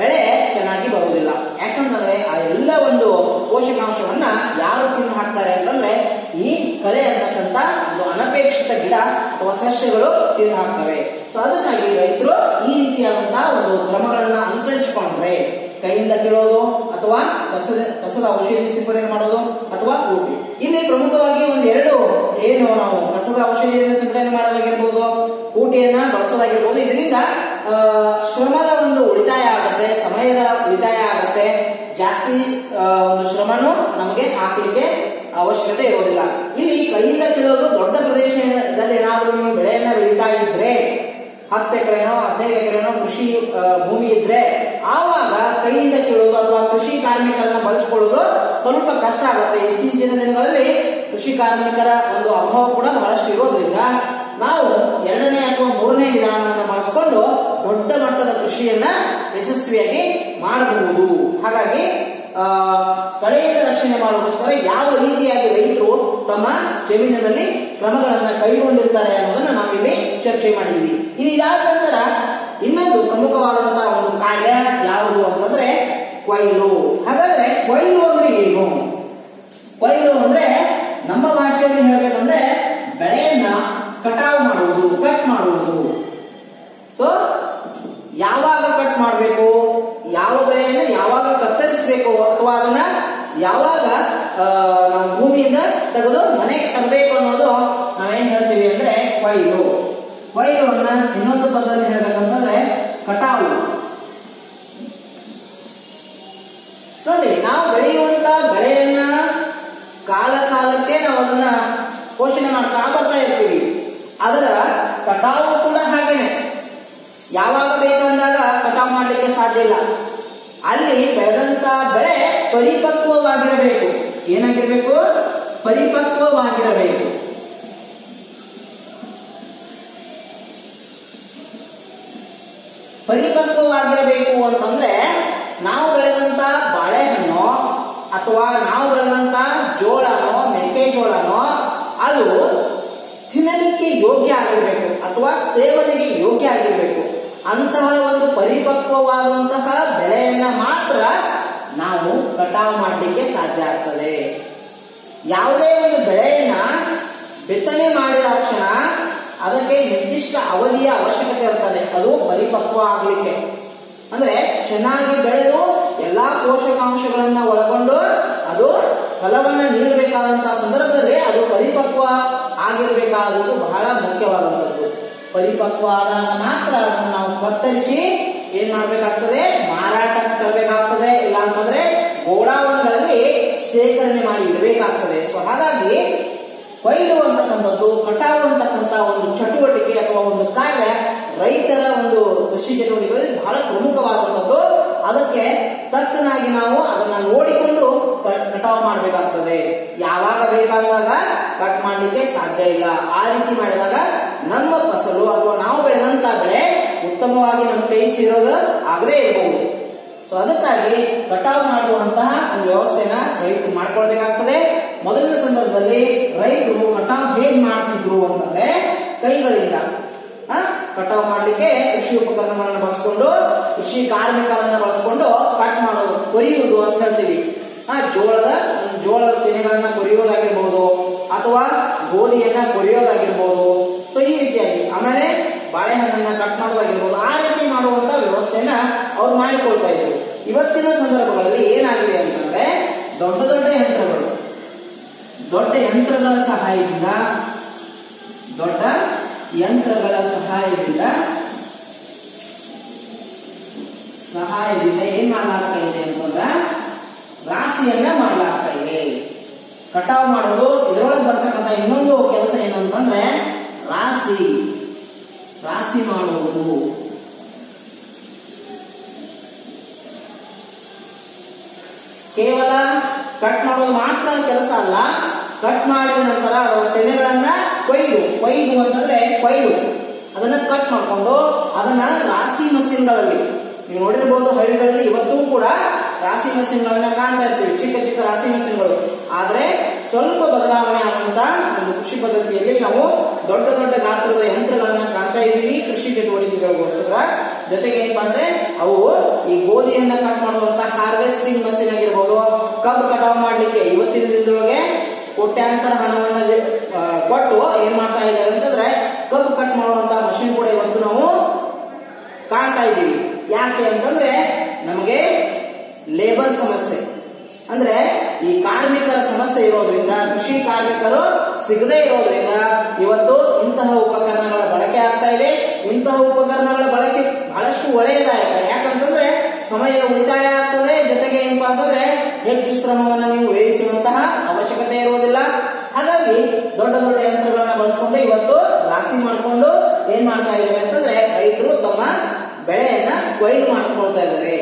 ಬೆಳೆ ಚೆನ್ನಾಗಿ ಬರುವುದಿಲ್ಲ ಯಾಕಂತಂದ್ರೆ ಆ ಎಲ್ಲ ಒಂದು ಪೋಷಕಾಂಶವನ್ನ ಯಾರು ತಿಂದು ಹಾಕ್ತಾರೆ ಅಂತಂದ್ರೆ ಈ ಕಳೆ ಅಂತಕ್ಕಂಥ ಒಂದು ಅನಪೇಕ್ಷಿತ ಗಿಡ ಅಥವಾ ಸಸ್ಯಗಳು ತಿಂದು ಹಾಕ್ತವೆ ಸೊ ಅದಕ್ಕಾಗಿ ರೈತರು ಈ ರೀತಿಯಾದಂತಹ ಒಂದು ಕ್ರಮಗಳನ್ನ ಅನುಸರಿಸಿಕೊಂಡ್ರೆ ಕೈಯಿಂದ ಕೀಳೋದು ಅಥವಾ ಕಸದ ಕಸದ ಔಷಧಿ ಸಿಂಪಡಣೆ ಮಾಡೋದು ಅಥವಾ ಊಟಿ ಇಲ್ಲಿ ಪ್ರಮುಖವಾಗಿ ಒಂದು ಎರಡು ಏನು ನಾವು ಕಸದ ಔಷಧಿಯನ್ನು ಸಿಂಪಡಣೆ ಮಾಡೋದಾಗಿರ್ಬೋದು ಊಟಿಯನ್ನ ಬಳಸೋದಾಗಿರ್ಬೋದು ಇದರಿಂದ ಆ, ಶ್ರಮದ ಒಂದು ಉಳಿತಾಯ ಆಗುತ್ತೆ ಸಮಯದ ಉಳಿತಾಯ ಆಗುತ್ತೆ ಜಾಸ್ತಿ ಆ, ಒಂದು ಶ್ರಮನು ನಮಗೆ ಹಾಕಲಿಕ್ಕೆ ಅವಶ್ಯಕತೆ ಇರೋದಿಲ್ಲ ಇಲ್ಲಿ ಕೈಯಿಂದ ಕೀಳೋದು ದೊಡ್ಡ ಪ್ರದೇಶದಲ್ಲಿ ಏನಾದರೂ ನೀವು ಬೆಳೆಯನ್ನ ಬೆಳೀತಾ ಇದ್ರೆ ಹತ್ತು ಎಕರೆನೋ ಹದಿನೈದು ಎಕರೆನೋ ಕೃಷಿ ಆ, ಭೂಮಿ ಇದ್ರೆ ಆವಾಗ ಕೈಯಿಂದ ಕೀಳೋದು ಅಥವಾ ಕೃಷಿ ಕಾರ್ಮಿಕರನ್ನ ಬಳಸ್ಕೊಳ್ಳೋದು ಸ್ವಲ್ಪ ಕಷ್ಟ ಆಗುತ್ತೆ ಇತ್ತೀಚಿನ ದಿನಗಳಲ್ಲಿ ಕೃಷಿ ಕಾರ್ಮಿಕರ ಒಂದು ಅಭಾವ ಕೂಡ ಬಹಳಷ್ಟು ಇರೋದ್ರಿಂದ ನಾವು ಎರಡನೇ ಅಥವಾ ಮೂರನೇ ವಿಧಾನವನ್ನು ಬಳಸಿಕೊಂಡು ದೊಡ್ಡ ಮಟ್ಟದ ಕೃಷಿಯನ್ನ ಯಶಸ್ವಿಯಾಗಿ ಮಾಡಬಹುದು ಹಾಗಾಗಿ ಆ, ಕಳೆಯಿಂದ ರಕ್ಷಣೆ ಮಾಡೋದಕ್ಕೋಸ್ಕರ ಯಾವ ರೀತಿಯಾಗಿ ರೈತರು ತಮ್ಮ ಜಮೀನಿನಲ್ಲಿ ಕ್ರಮಗಳನ್ನ ಕೈಗೊಂಡಿರ್ತಾರೆ ಅನ್ನೋದನ್ನ ನಾವಿಲ್ಲಿ ಚರ್ಚೆ ಮಾಡಿದ್ವಿ ಇನ್ನು ಇದಾದ ನಂತರ ಇನ್ನೊಂದು ಪ್ರಮುಖವಾದಂತಹ ಒಂದು ಕಾರ್ಯ ಯಾವುದು ಅಂತಂದ್ರೆ ಕೊಯ್ಲು ಹಾಗಾದ್ರೆ ಕೊಯ್ಲು ಅಂದ್ರೆ ಏನು ಕೊಯ್ಲು ಅಂದ್ರೆ ನಮ್ಮ ಭಾಷೆಯಲ್ಲಿ ಹೇಳ್ಬೇಕಂದ್ರೆ ಬೆಳೆಯನ್ನ ಕಟಾವು ಮಾಡುವುದು ಕಟ್ ಮಾಡುವುದು ಸೊ ಯಾವಾಗ ಕಟ್ ಮಾಡಬೇಕು ಯಾವ ಬೆಳೆಯನ್ನು ಯಾವಾಗ ಕತ್ತರಿಸಬೇಕು ಅಥವಾ ಅದನ್ನ ಯಾವಾಗ ಆ, ನಾವು ಭೂಮಿಯಿಂದ ತೆಗೆದು ಮನೆಗೆ ತರಬೇಕು ಅನ್ನೋದು ನಾವೇನ್ ಹೇಳ್ತೀವಿ ಅಂದ್ರೆ ಕೊಯ್ಲು ಕೊಯ್ಲು ಅನ್ನ ಇನ್ನೊಂದು ಪದದಲ್ಲಿ ಹೇಳ್ಬೇಕಂತಂದ್ರೆ ಕಟಾವು ನೋಡಿ ನಾವು ಬೆಳೆಯುವಂತ ಬೆಳೆಯನ್ನ ಕಾಲ ಕಾಲಕ್ಕೆ ನಾವು ಅದನ್ನ ಪೋಷಣೆ ಮಾಡ್ತಾ ಬರ್ತಾ ಇರ್ತೀವಿ ಅದರ ಕಟಾವು ಕೂಡ ಹಾಗೇನೆ ಯಾವಾಗ ಬೇಕಂದಾಗ ಕಟಾವು ಮಾಡಲಿಕ್ಕೆ ಸಾಧ್ಯ ಇಲ್ಲ ಅಲ್ಲಿ ಬೆಳೆದಂತ ಬೆಳೆ ಪರಿಪಕ್ವವಾಗಿರಬೇಕು ಏನಾಗಿರ್ಬೇಕು ಪರಿಪಕ್ವವಾಗಿರಬೇಕು ಪರಿಪಕ್ವವಾಗಿರಬೇಕು ಅಂತಂದ್ರೆ ನಾವು ಬೆಳೆದಂತ ಬಾಳೆಹಣ್ಣು ಅಥವಾ ನಾವು ಬೆಳೆದಂತ ಜೋಳನೋ ಮೆಕ್ಕೆಜೋಳನೋ ಅದು ತಿನ್ನಲಿಕ್ಕೆ ಯೋಗ್ಯ ಆಗಿರ್ಬೇಕು ಅಥವಾ ಸೇವನೆಗೆ ಯೋಗ್ಯ ಆಗಿರ್ಬೇಕು ಅಂತಹ ಒಂದು ಪರಿಪಕ್ವವಾದಂತಹ ಬೆಳೆಯನ್ನ ಮಾತ್ರ ನಾವು ಕಟಾವು ಮಾಡಲಿಕ್ಕೆ ಸಾಧ್ಯ ಆಗ್ತದೆ ಯಾವುದೇ ಒಂದು ಬೆಳೆಯನ್ನ ಬಿತ್ತನೆ ಮಾಡಿದ ತಕ್ಷಣ ಅದಕ್ಕೆ ನಿರ್ದಿಷ್ಟ ಅವಧಿಯ ಅವಶ್ಯಕತೆ ಇರ್ತದೆ ಅದು ಪರಿಪಕ್ವ ಆಗಲಿಕ್ಕೆ ಅಂದ್ರೆ ಚೆನ್ನಾಗಿ ಬೆಳೆದು ಎಲ್ಲಾ ಪೋಷಕಾಂಶಗಳನ್ನ ಒಳಗೊಂಡು ಅದು ಫಲವನ್ನ ನೀಡಬೇಕಾದಂತಹ ಸಂದರ್ಭದಲ್ಲಿ ಅದು ಪರಿಪಕ್ವ ಆಗಿರ್ಬೇಕಾದದ್ದು ಬಹಳ ಮುಖ್ಯವಾದಂಥದ್ದು ಪರಿಪಕ್ವ ಆದಾಗ ಮಾತ್ರ ಅದನ್ನು ನಾವು ಕತ್ತರಿಸಿ ಏನ್ ಮಾಡ್ಬೇಕಾಗ್ತದೆ ಮಾರಾಟಕ್ಕೆ ತರಬೇಕಾಗ್ತದೆ ಇಲ್ಲ ಅಂತಂದ್ರೆ ಗೋಡಾವಣೆಗಳಲ್ಲಿ ಸೇಕರಣೆ ಮಾಡಿ ಇಡಬೇಕಾಗ್ತದೆ ಸೊ ಹಾಗಾಗಿ ಕೊಯ್ಲು ಅಂತಕ್ಕಂಥದ್ದು ಕಟಾವು ಅಂತಕ್ಕಂಥ ಒಂದು ಚಟುವಟಿಕೆ ಅಥವಾ ಒಂದು ಕಾರ್ಯ ರೈತರ ಒಂದು ಕೃಷಿ ಚಟುವಟಿಕೆಗಳಲ್ಲಿ ಬಹಳ ಪ್ರಮುಖವಾದಂಥದ್ದು ಅದಕ್ಕೆ ತಕ್ಕನಾಗಿ ನಾವು ಅದನ್ನ ನೋಡಿಕೊಂಡು ಕ- ಕಟಾವು ಮಾಡಬೇಕಾಗ್ತದೆ ಯಾವಾಗ ಬೇಕಾದಾಗ ಕಟ್ ಮಾಡಲಿಕ್ಕೆ ಸಾಧ್ಯ ಇಲ್ಲ ಆ ರೀತಿ ಮಾಡಿದಾಗ ನಮ್ಮ ಫಸಲು ಅಥವಾ ನಾವು ಬೆಳೆದಂತ ಬೆಳೆ ಉತ್ತಮವಾಗಿ ನಮ್ಮ ಕೈ ಸೇರೋದು ಆಗದೇ ಇರಬಹುದು ಸೊ ಅದಕ್ಕಾಗಿ ಕಟಾವು ಮಾಡುವಂತಹ ಒಂದು ವ್ಯವಸ್ಥೆನ ರೈತರು ಮಾಡ್ಕೊಳ್ಬೇಕಾಗ್ತದೆ ಮೊದಲಿನ ಸಂದರ್ಭದಲ್ಲಿ ರೈತರು ಕಟಾವು ಹೇಗ್ ಮಾಡ್ತಿದ್ರು ಅಂತಂದ್ರೆ ಕೈಗಳಿಂದ ಆ, ಕಟಾವು ಮಾಡ್ಲಿಕ್ಕೆ ಕೃಷಿ ಉಪಕರಣಗಳನ್ನ ಬಳಸ್ಕೊಂಡು ಕೃಷಿ ಕಾರ್ಮಿಕರನ್ನ ಬಳಸ್ಕೊಂಡು ಕಟ್ ಮಾಡೋದು ಕೊರಿಯುವುದು ಅಂತ ಹೇಳ್ತೀವಿ ಆ ಜೋಳದ ಜೋಳದ ತೆನೆಗಳನ್ನ ಕೊರಿಯೋದಾಗಿರ್ಬೋದು ಅಥವಾ ಗೋಧಿಯನ್ನ ಕೊರಿಯೋದಾಗಿರ್ಬೋದು ಸೊ ಈ ರೀತಿಯಾಗಿ ಆಮೇಲೆ ಬಾಳೆಹಣ್ಣನ್ನ ಕಟ್ ಮಾಡೋದಾಗಿರ್ಬೋದು ಆ ರೀತಿ ಮಾಡುವಂತ ವ್ಯವಸ್ಥೆಯನ್ನ ಅವ್ರು ಮಾಡಿಕೊಳ್ತಾ ಇದ್ರು ಇವತ್ತಿನ ಸಂದರ್ಭಗಳಲ್ಲಿ ಏನಾಗಿದೆ ಅಂತಂದ್ರೆ ದೊಡ್ಡ ದೊಡ್ಡ ಯಂತ್ರಗಳು ದೊಡ್ಡ ಯಂತ್ರಗಳ ಸಹಾಯದಿಂದ ದೊಡ್ಡ ಯಂತ್ರಗಳ ಸಹಾಯದಿಂದ ಸಹಾಯದಿಂದ ಏನ್ ಮಾಡಲಾಗ್ತಾ ಇದೆ ಅಂತಂದ್ರ ರಾಶಿಯನ್ನ ಮಾಡಲಾಗ್ತಾ ಇದೆ ಕಟಾವು ಮಾಡೋದು ಇದರೊಳಗೆ ಬರ್ತಕ್ಕಂಥ ಇನ್ನೊಂದು ಕೆಲಸ ಏನು ಅಂತಂದ್ರೆ ರಾಶಿ ರಾಶಿ ಮಾಡುವುದು ಕೇವಲ ಕಟ್ ಮಾಡೋದು ಮಾತ್ರ ಕೆಲಸ ಅಲ್ಲ ಕಟ್ ಮಾಡಿದ ನಂತರ ಅದರ ತೆನೆಗಳನ್ನ ಕೊಯ್ದು ಕೊಯ್ದು ಅಂತಂದ್ರೆ ಕೊಯ್ದು ಅದನ್ನ ಕಟ್ ಮಾಡ್ಕೊಂಡು ಅದನ್ನ ರಾಶಿ ಮಷಿನ್ಗಳಲ್ಲಿ ನೀವು ನೋಡಿರ್ಬೋದು ಹಳ್ಳಿಗಳಲ್ಲಿ ಇವತ್ತೂ ಕೂಡ ರಾಶಿ ಮಷಿನ್ಗಳನ್ನ ಕಾಣ್ತಾ ಇರ್ತೀವಿ ಚಿಕ್ಕ ಚಿಕ್ಕ ರಾಶಿ ಮಷಿನ್ಗಳು ಆದ್ರೆ ಸ್ವಲ್ಪ ಬದಲಾವಣೆ ಆದಂತ ಒಂದು ಕೃಷಿ ಪದ್ಧತಿಯಲ್ಲಿ ನಾವು ದೊಡ್ಡ ದೊಡ್ಡ ಗಾತ್ರದ ಯಂತ್ರಗಳನ್ನ ಕಾಣ್ತಾ ಇದ್ದೀವಿ ಕೃಷಿ ಚಟುವಟಿಕೆಗಳಿಗೋಸ್ಕರ ಜೊತೆಗೆ ಏನಪ್ಪಾ ಅಂದ್ರೆ ಅವು ಈ ಗೋಧಿಯನ್ನ ಕಟ್ ಮಾಡುವಂತ ಹಾರ್ವೆಸ್ಟಿಂಗ್ ಮಷೀನ್ ಆಗಿರ್ಬೋದು ಕಬ್ಬು ಕಟಾವ್ ಮಾಡ್ಲಿಕ್ಕೆ ಇವತ್ತಿನ ದಿನದೊಳಗೆ ಕೋಟ್ಯಾಂತರ ಹಣವನ್ನ ವೆ- ಆ, ಕೊಟ್ಟು ಏನ್ ಮಾಡ್ತಾ ಇದ್ದಾರೆ ಅಂತಂದ್ರೆ ಕಬ್ಬು ಕಟ್ ಮಾಡುವಂತ ಮಷೀನ್ ಕೂಡ ಇವತ್ತು ನಾವು ಕಾಣ್ತಾ ಇದ್ದೀವಿ ಯಾಕೆ ಅಂತಂದ್ರೆ ನಮಗೆ ಲೇಬರ್ ಸಮಸ್ಯೆ ಅಂದ್ರೆ ಈ ಕಾರ್ಮಿಕರ ಸಮಸ್ಯೆ ಇರೋದ್ರಿಂದ ಕೃಷಿ ಕಾರ್ಮಿಕರು ಸಿಗದೇ ಇರೋದ್ರಿಂದ ಇವತ್ತು ಇಂತಹ ಉಪಕರಣಗಳ ಬಳಕೆ ಆಗ್ತಾ ಇದೆ ಇಂತಹ ಉಪಕರಣಗಳ ಬಳಕೆ ಬಹಳಷ್ಟು ಒಳ್ಳೆಯದಾಯಕ ಯಾಕಂತಂದ್ರೆ ಸಮಯದ ಉಳಿತಾಯ ಆಗ್ತದೆ ಜೊತೆಗೆ ಏನಪ್ಪಾ ಅಂತಂದ್ರೆ ಹೆಚ್ಚು ಶ್ರಮವನ್ನು ನೀವು ವ್ಯಯಿಸುವಂತಹ ಅವಶ್ಯಕತೆ ಇರುವುದಿಲ್ಲ ಹಾಗಾಗಿ ದೊಡ್ಡ ದೊಡ್ಡ ಯಂತ್ರಗಳನ್ನ ಬಳಸ್ಕೊಂಡು ಇವತ್ತು ರಾಶಿ ಮಾಡಿಕೊಂಡು ಏನ್ ಮಾಡ್ತಾ ಇದ್ದಾರೆ ಅಂತಂದ್ರೆ ರೈತರು ತಮ್ಮ ಬೆಳೆಯನ್ನ ಕೊಯ್ಲು ಮಾಡ್ಕೊಳ್ತಾ ಇದ್ದಾರೆ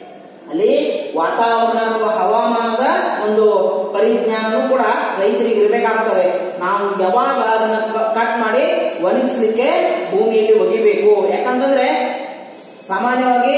ಅಲ್ಲಿ ವಾತಾವರಣ ಅಥವಾ ಹವಾಮಾನದ ಒಂದು ಪರಿಜ್ಞಾನನೂ ಕೂಡ ರೈತರಿಗೆ ಇರಬೇಕಾಗ್ತದೆ ನಾವು ಯಾವಾಗ ಅದನ್ನ ಕಟ್ ಮಾಡಿ ಒಣಗಿಸ್ಲಿಕ್ಕೆ ಭೂಮಿಯಲ್ಲಿ ಒಗಿಬೇಕು ಯಾಕಂತಂದ್ರೆ ಸಾಮಾನ್ಯವಾಗಿ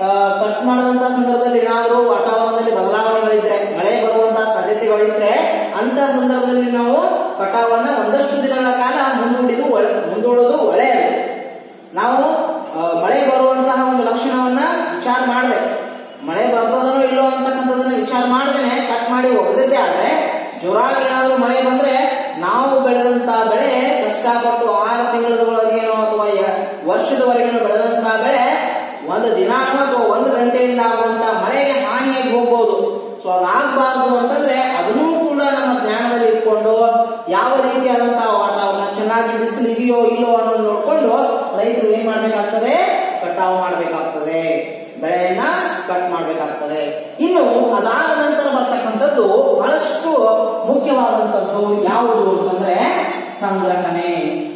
ಕಟ್ ಮಾಡಿದಂತ ಸಂದರ್ಭದಲ್ಲಿ ಏನಾದರೂ ವಾತಾವರಣದಲ್ಲಿ ಬದಲಾವಣೆಗಳಿದ್ರೆ ಮಳೆ ಬರುವಂತಹ ಸಾಧ್ಯತೆಗಳಿದ್ರೆ ಅಂತಹ ಸಂದರ್ಭದಲ್ಲಿ ನಾವು ಕಟಾವನ್ನ ಒಂದಷ್ಟು ದಿನಗಳ ಕಾಲ ಮುಂದೂಡಿದು ಒಳ್ಳೆ ಮುಂದೂಡೋದು ಒಳ್ಳೆಯದು ನಾವು ಆ, ಮಳೆ ಬರುವಂತಹ ಒಂದು ಲಕ್ಷಣವನ್ನ ವಿಚಾರ ಮಾಡದೆ ಮಳೆ ಬರ್ತದನೋ ಇಲ್ಲೋ ಅಂತಕ್ಕಂಥದನ್ನ ವಿಚಾರ ಮಾಡದೇನೆ ಕಟ್ ಮಾಡಿ ಒಗೆದಿದ್ದೆ ಆದ್ರೆ ಜೋರಾಗಿ ಏನಾದರೂ ಮಳೆ ಬಂದ್ರೆ ನಾವು ಬೆಳೆದಂತ ಬೆಳೆ ಕಷ್ಟಪಟ್ಟು ಆರು ತಿಂಗಳವರೆಗೇನೋ ಅಥವಾ ಯ- ವರ್ಷದವರೆಗೇನೋ ಬೆಳೆದಂತ ಬೆಳೆ ಒಂದು ದಿನಾನೋ ಅಥವಾ ಒಂದು ಗಂಟೆಯಿಂದ ಆಗುವಂತ ಮಳೆಗೆ ಹಾನಿಯಾಗಿ ಹೋಗ್ಬೋದು ಸೊ ಅದಾಗಬಾರ್ದು ಅಂತಂದ್ರೆ ಅದನ್ನೂ ಕೂಡ ನಮ್ಮ ಜ್ಞಾನದಲ್ಲಿ ಇಟ್ಕೊಂಡು ಯಾವ ರೀತಿಯಾದಂತಹ ವಾತಾವರಣ ಚೆನ್ನಾಗಿ ಬಿಸಿಲು ಇದೆಯೋ ಇಲ್ಲೋ ಅನ್ನೋದು ನೋಡ್ಕೊಂಡು ರೈತರು ಏನ್ ಮಾಡ್ಬೇಕಾಗ್ತದೆ ಕಟಾವು ಮಾಡ್ಬೇಕಾಗ್ತದೆ ಬೆಳೆಯನ್ನ ಕಟ್ ಮಾಡ್ಬೇಕಾಗ್ತದೆ ಇನ್ನು ಅದಾದ ನಂತರ ಬರ್ತಕ್ಕಂಥದ್ದು ಬಹಳಷ್ಟು ಮುಖ್ಯವಾದಂಥದ್ದು ಯಾವುದು ಅಂತಂದ್ರೆ ಸಂಗ್ರಹಣೆ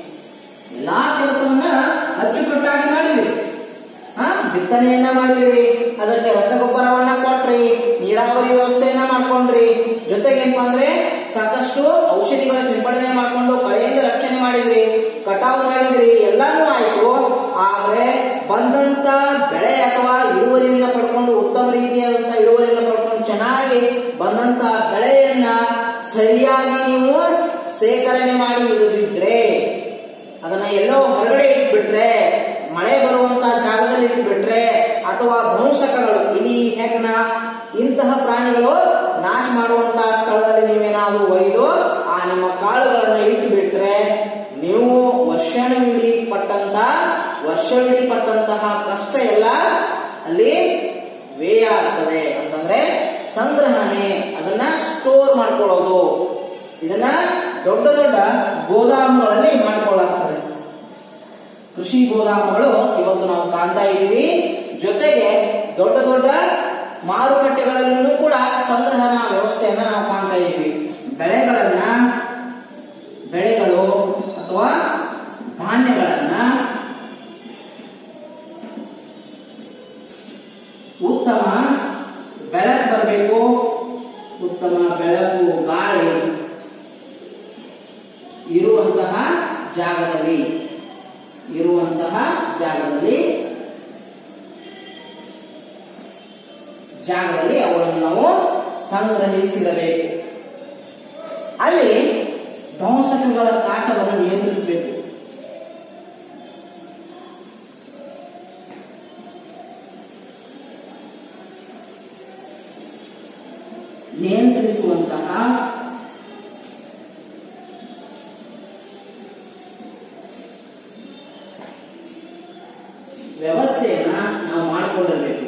ಎಲ್ಲಾ ಕೆಲಸವನ್ನ ಅಚ್ಚುಕಟ್ಟಾಗಿ ಮಾಡಿದ್ರಿ ಹಾ ಬಿತ್ತನೆಯನ್ನ ಮಾಡಿದ್ರಿ ಅದಕ್ಕೆ ರಸಗೊಬ್ಬರವನ್ನ ಕೊಟ್ರಿ ನೀರಾವರಿ ವ್ಯವಸ್ಥೆಯನ್ನ ಮಾಡ್ಕೊಂಡ್ರಿ ಜೊತೆಗೆ ಏನಪ್ಪಾ ಅಂದ್ರೆ ಸಾಕಷ್ಟು ಔಷಧಿಗಳ ಸಿಂಪಡಣೆ ಮಾಡ್ಕೊಂಡು ಕಳೆಯಿಂದ ರಕ್ಷಣೆ ಮಾಡಿದ್ರಿ ಕಟಾವು ಮಾಡಿದ್ರಿ ಎಲ್ಲಾನು ಆಯ್ತು ಆದ್ರೆ ಬಂದಂತ ಬೆಳೆ ಅಥವಾ ಇಳುವರಿಯನ್ನ ಪಡ್ಕೊಂಡು ಉತ್ತಮ ರೀತಿಯಾದಂತ ಇಳುವರಿಯನ್ನ ಪಡ್ಕೊಂಡು ಚೆನ್ನಾಗಿ ಬಂದಂತ ಬೆಳೆಯನ್ನ ಸರಿಯಾಗಿ ನೀವು ಸೇಕರಣೆ ಮಾಡಿ ಇಡದಿದ್ರೆ ಅದನ್ನ ಎಲ್ಲೋ ಹೊರಗಡೆ ಇಟ್ಬಿಟ್ರೆ ಮಳೆ ಬರುವಂತ ಜಾಗದಲ್ಲಿ ಇಟ್ಬಿಟ್ರೆ ಅಥವಾ ಧ್ವಂಸಕಗಳು ಇಲಿ ಹೆಗ್ಣ ಇಂತಹ ಪ್ರಾಣಿಗಳು ನಾಶ ಮಾಡುವಂತಹ ಸ್ಥಳದಲ್ಲಿ ನೀವೇನಾದ್ರೂ ಒಯ್ದು ಆ ನಿಮ್ಮ ಕಾಳುಗಳನ್ನ ಇಟ್ಟುಬಿಟ್ರೆ ನೀವು ವರ್ಷವಿಡೀ ಪಟ್ಟಂತ ವರ್ಷವಿಡೀ ಪಟ್ಟಂತಹ ಕಷ್ಟ ಎಲ್ಲ ಅಲ್ಲಿ ವ್ಯಯ ಆಗ್ತದೆ ಅಂತಂದ್ರೆ ಸಂಗ್ರಹಣೆ ಅದನ್ನ ಸ್ಟೋರ್ ಮಾಡ್ಕೊಳ್ಳೋದು ಇದನ್ನ ದೊಡ್ಡ ದೊಡ್ಡ ಗೋದಾಮುಗಳಲ್ಲಿ ಮಾಡ್ಕೊಳ್ಳಾಗ್ತದೆ ಕೃಷಿ ಗೋದಾಮುಗಳು ಇವತ್ತು ನಾವು ಕಾಣ್ತಾ ಇದ್ದೀವಿ ಜೊತೆಗೆ ದೊಡ್ಡ ದೊಡ್ಡ ಮಾರುಕಟ್ಟೆಗಳಲ್ಲೂ ಕೂಡ ಸಂಗ್ರಹಣಾ ವ್ಯವಸ್ಥೆಯನ್ನ ನಾವು ಕಾಣ್ತಾ ಇದ್ದೀವಿ ಬೆಳೆಗಳನ್ನ ಬೆಳೆಗಳು ಅಥವಾ ಧಾನ್ಯಗಳನ್ನ ಉತ್ತಮ ಬೆಳಕು ಬರಬೇಕು ಉತ್ತಮ ಬೆಳಕು ಗಾಳಿ ಇರುವಂತಹ ಜಾಗದಲ್ಲಿ ಇರುವಂತಹ ಜಾಗದಲ್ಲಿ ಜಾಗದಲ್ಲಿ ಅವುಗಳನ್ನು ನಾವು ಸಂಗ್ರಹಿಸಿಡಬೇಕು ಅಲ್ಲಿ ಧ್ವಂಸಕಗಳ ಕಾಟವನ್ನು ನಿಯಂತ್ರಿಸಬೇಕು ನಿಯಂತ್ರಿಸುವಂತಹ ವ್ಯವಸ್ಥೆಯನ್ನ ನಾವು ಮಾಡಿಕೊಂಡಿರಬೇಕು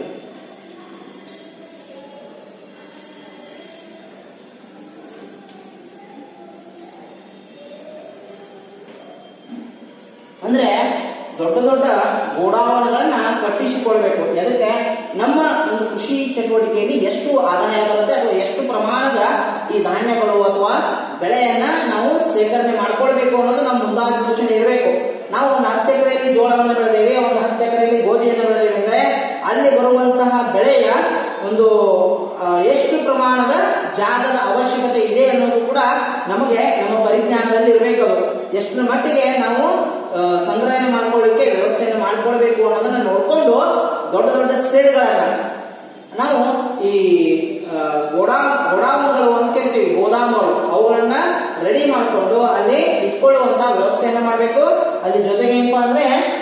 ಅಂದ್ರೆ ದೊಡ್ಡ ದೊಡ್ಡ ಗೋಡಾವಣೆಗಳನ್ನ ಕಟ್ಟಿಸಿಕೊಳ್ಬೇಕು ಎದಕ್ಕೆ ನಮ್ಮ ಒಂದು ಕೃಷಿ ಚಟುವಟಿಕೆಯಲ್ಲಿ ಎಷ್ಟು ಆದಾಯ ಬರುತ್ತೆ ಅಥವಾ ಎಷ್ಟು ಪ್ರಮಾಣದ ಈ ಧಾನ್ಯಗಳು ಅಥವಾ ಬೆಳೆಯನ್ನ ನಾವು ಸೇಕರಣೆ ಮಾಡ್ಕೊಳ್ಬೇಕು ಅನ್ನೋದು ನಮ್ಮ ಮುಂದಾಲೋಚನೆ ಇರಬೇಕು ನಾವು ಒಂದು ಹತ್ತು ಎಕರೆಯಲ್ಲಿ ಜೋಳವನ್ನು ಬೆಳೆದೇವೆ ಒಂದು ಹತ್ತು ಎಕರೆಯಲ್ಲಿ ಗೋಧಿಯನ್ನು ಬೆಳೆದೇವೆ ಅಂದ್ರೆ ಅಲ್ಲಿ ಬರುವಂತಹ ಬೆಳೆಯ ಒಂದು ಆ, ಎಷ್ಟು ಪ್ರಮಾಣದ ಜಾಗದ ಅವಶ್ಯಕತೆ ಇದೆ ಅನ್ನೋದು ಕೂಡ ನಮಗೆ ನಮ್ಮ ಪರಿಜ್ಞಾನದಲ್ಲಿ ಇರಬೇಕು ಅದು ಎಷ್ಟರ ಮಟ್ಟಿಗೆ ನಾವು ಆ, ಸಂಗ್ರಹಣೆ ಮಾಡ್ಕೊಳ್ಳಿಕ್ಕೆ ವ್ಯವಸ್ಥೆಯನ್ನು ಮಾಡ್ಕೊಳ್ಬೇಕು ಅನ್ನೋದನ್ನ ನೋಡ್ಕೊಂಡು ದೊಡ್ಡ ದೊಡ್ಡ ಸೆಡ್ಗಳನ್ನ ನಾವು ಈ ಆ, ಗೋಡಾ ಗೋಡಾಮುಗಳು ಅಂತ ಕರಿತೀವಿ ಗೋದಾಮುಗಳು ಅವುಗಳನ್ನ ರೆಡಿ ಮಾಡಿಕೊಂಡು ಅಲ್ಲಿ ಇಟ್ಕೊಳ್ಳುವಂತ ವ್ಯವಸ್ಥೆಯನ್ನ ಮಾಡಬೇಕು ಅಲ್ಲಿ ಜೊತೆಗೆ ಏನಪ್ಪಾ ಅಂದ್ರೆ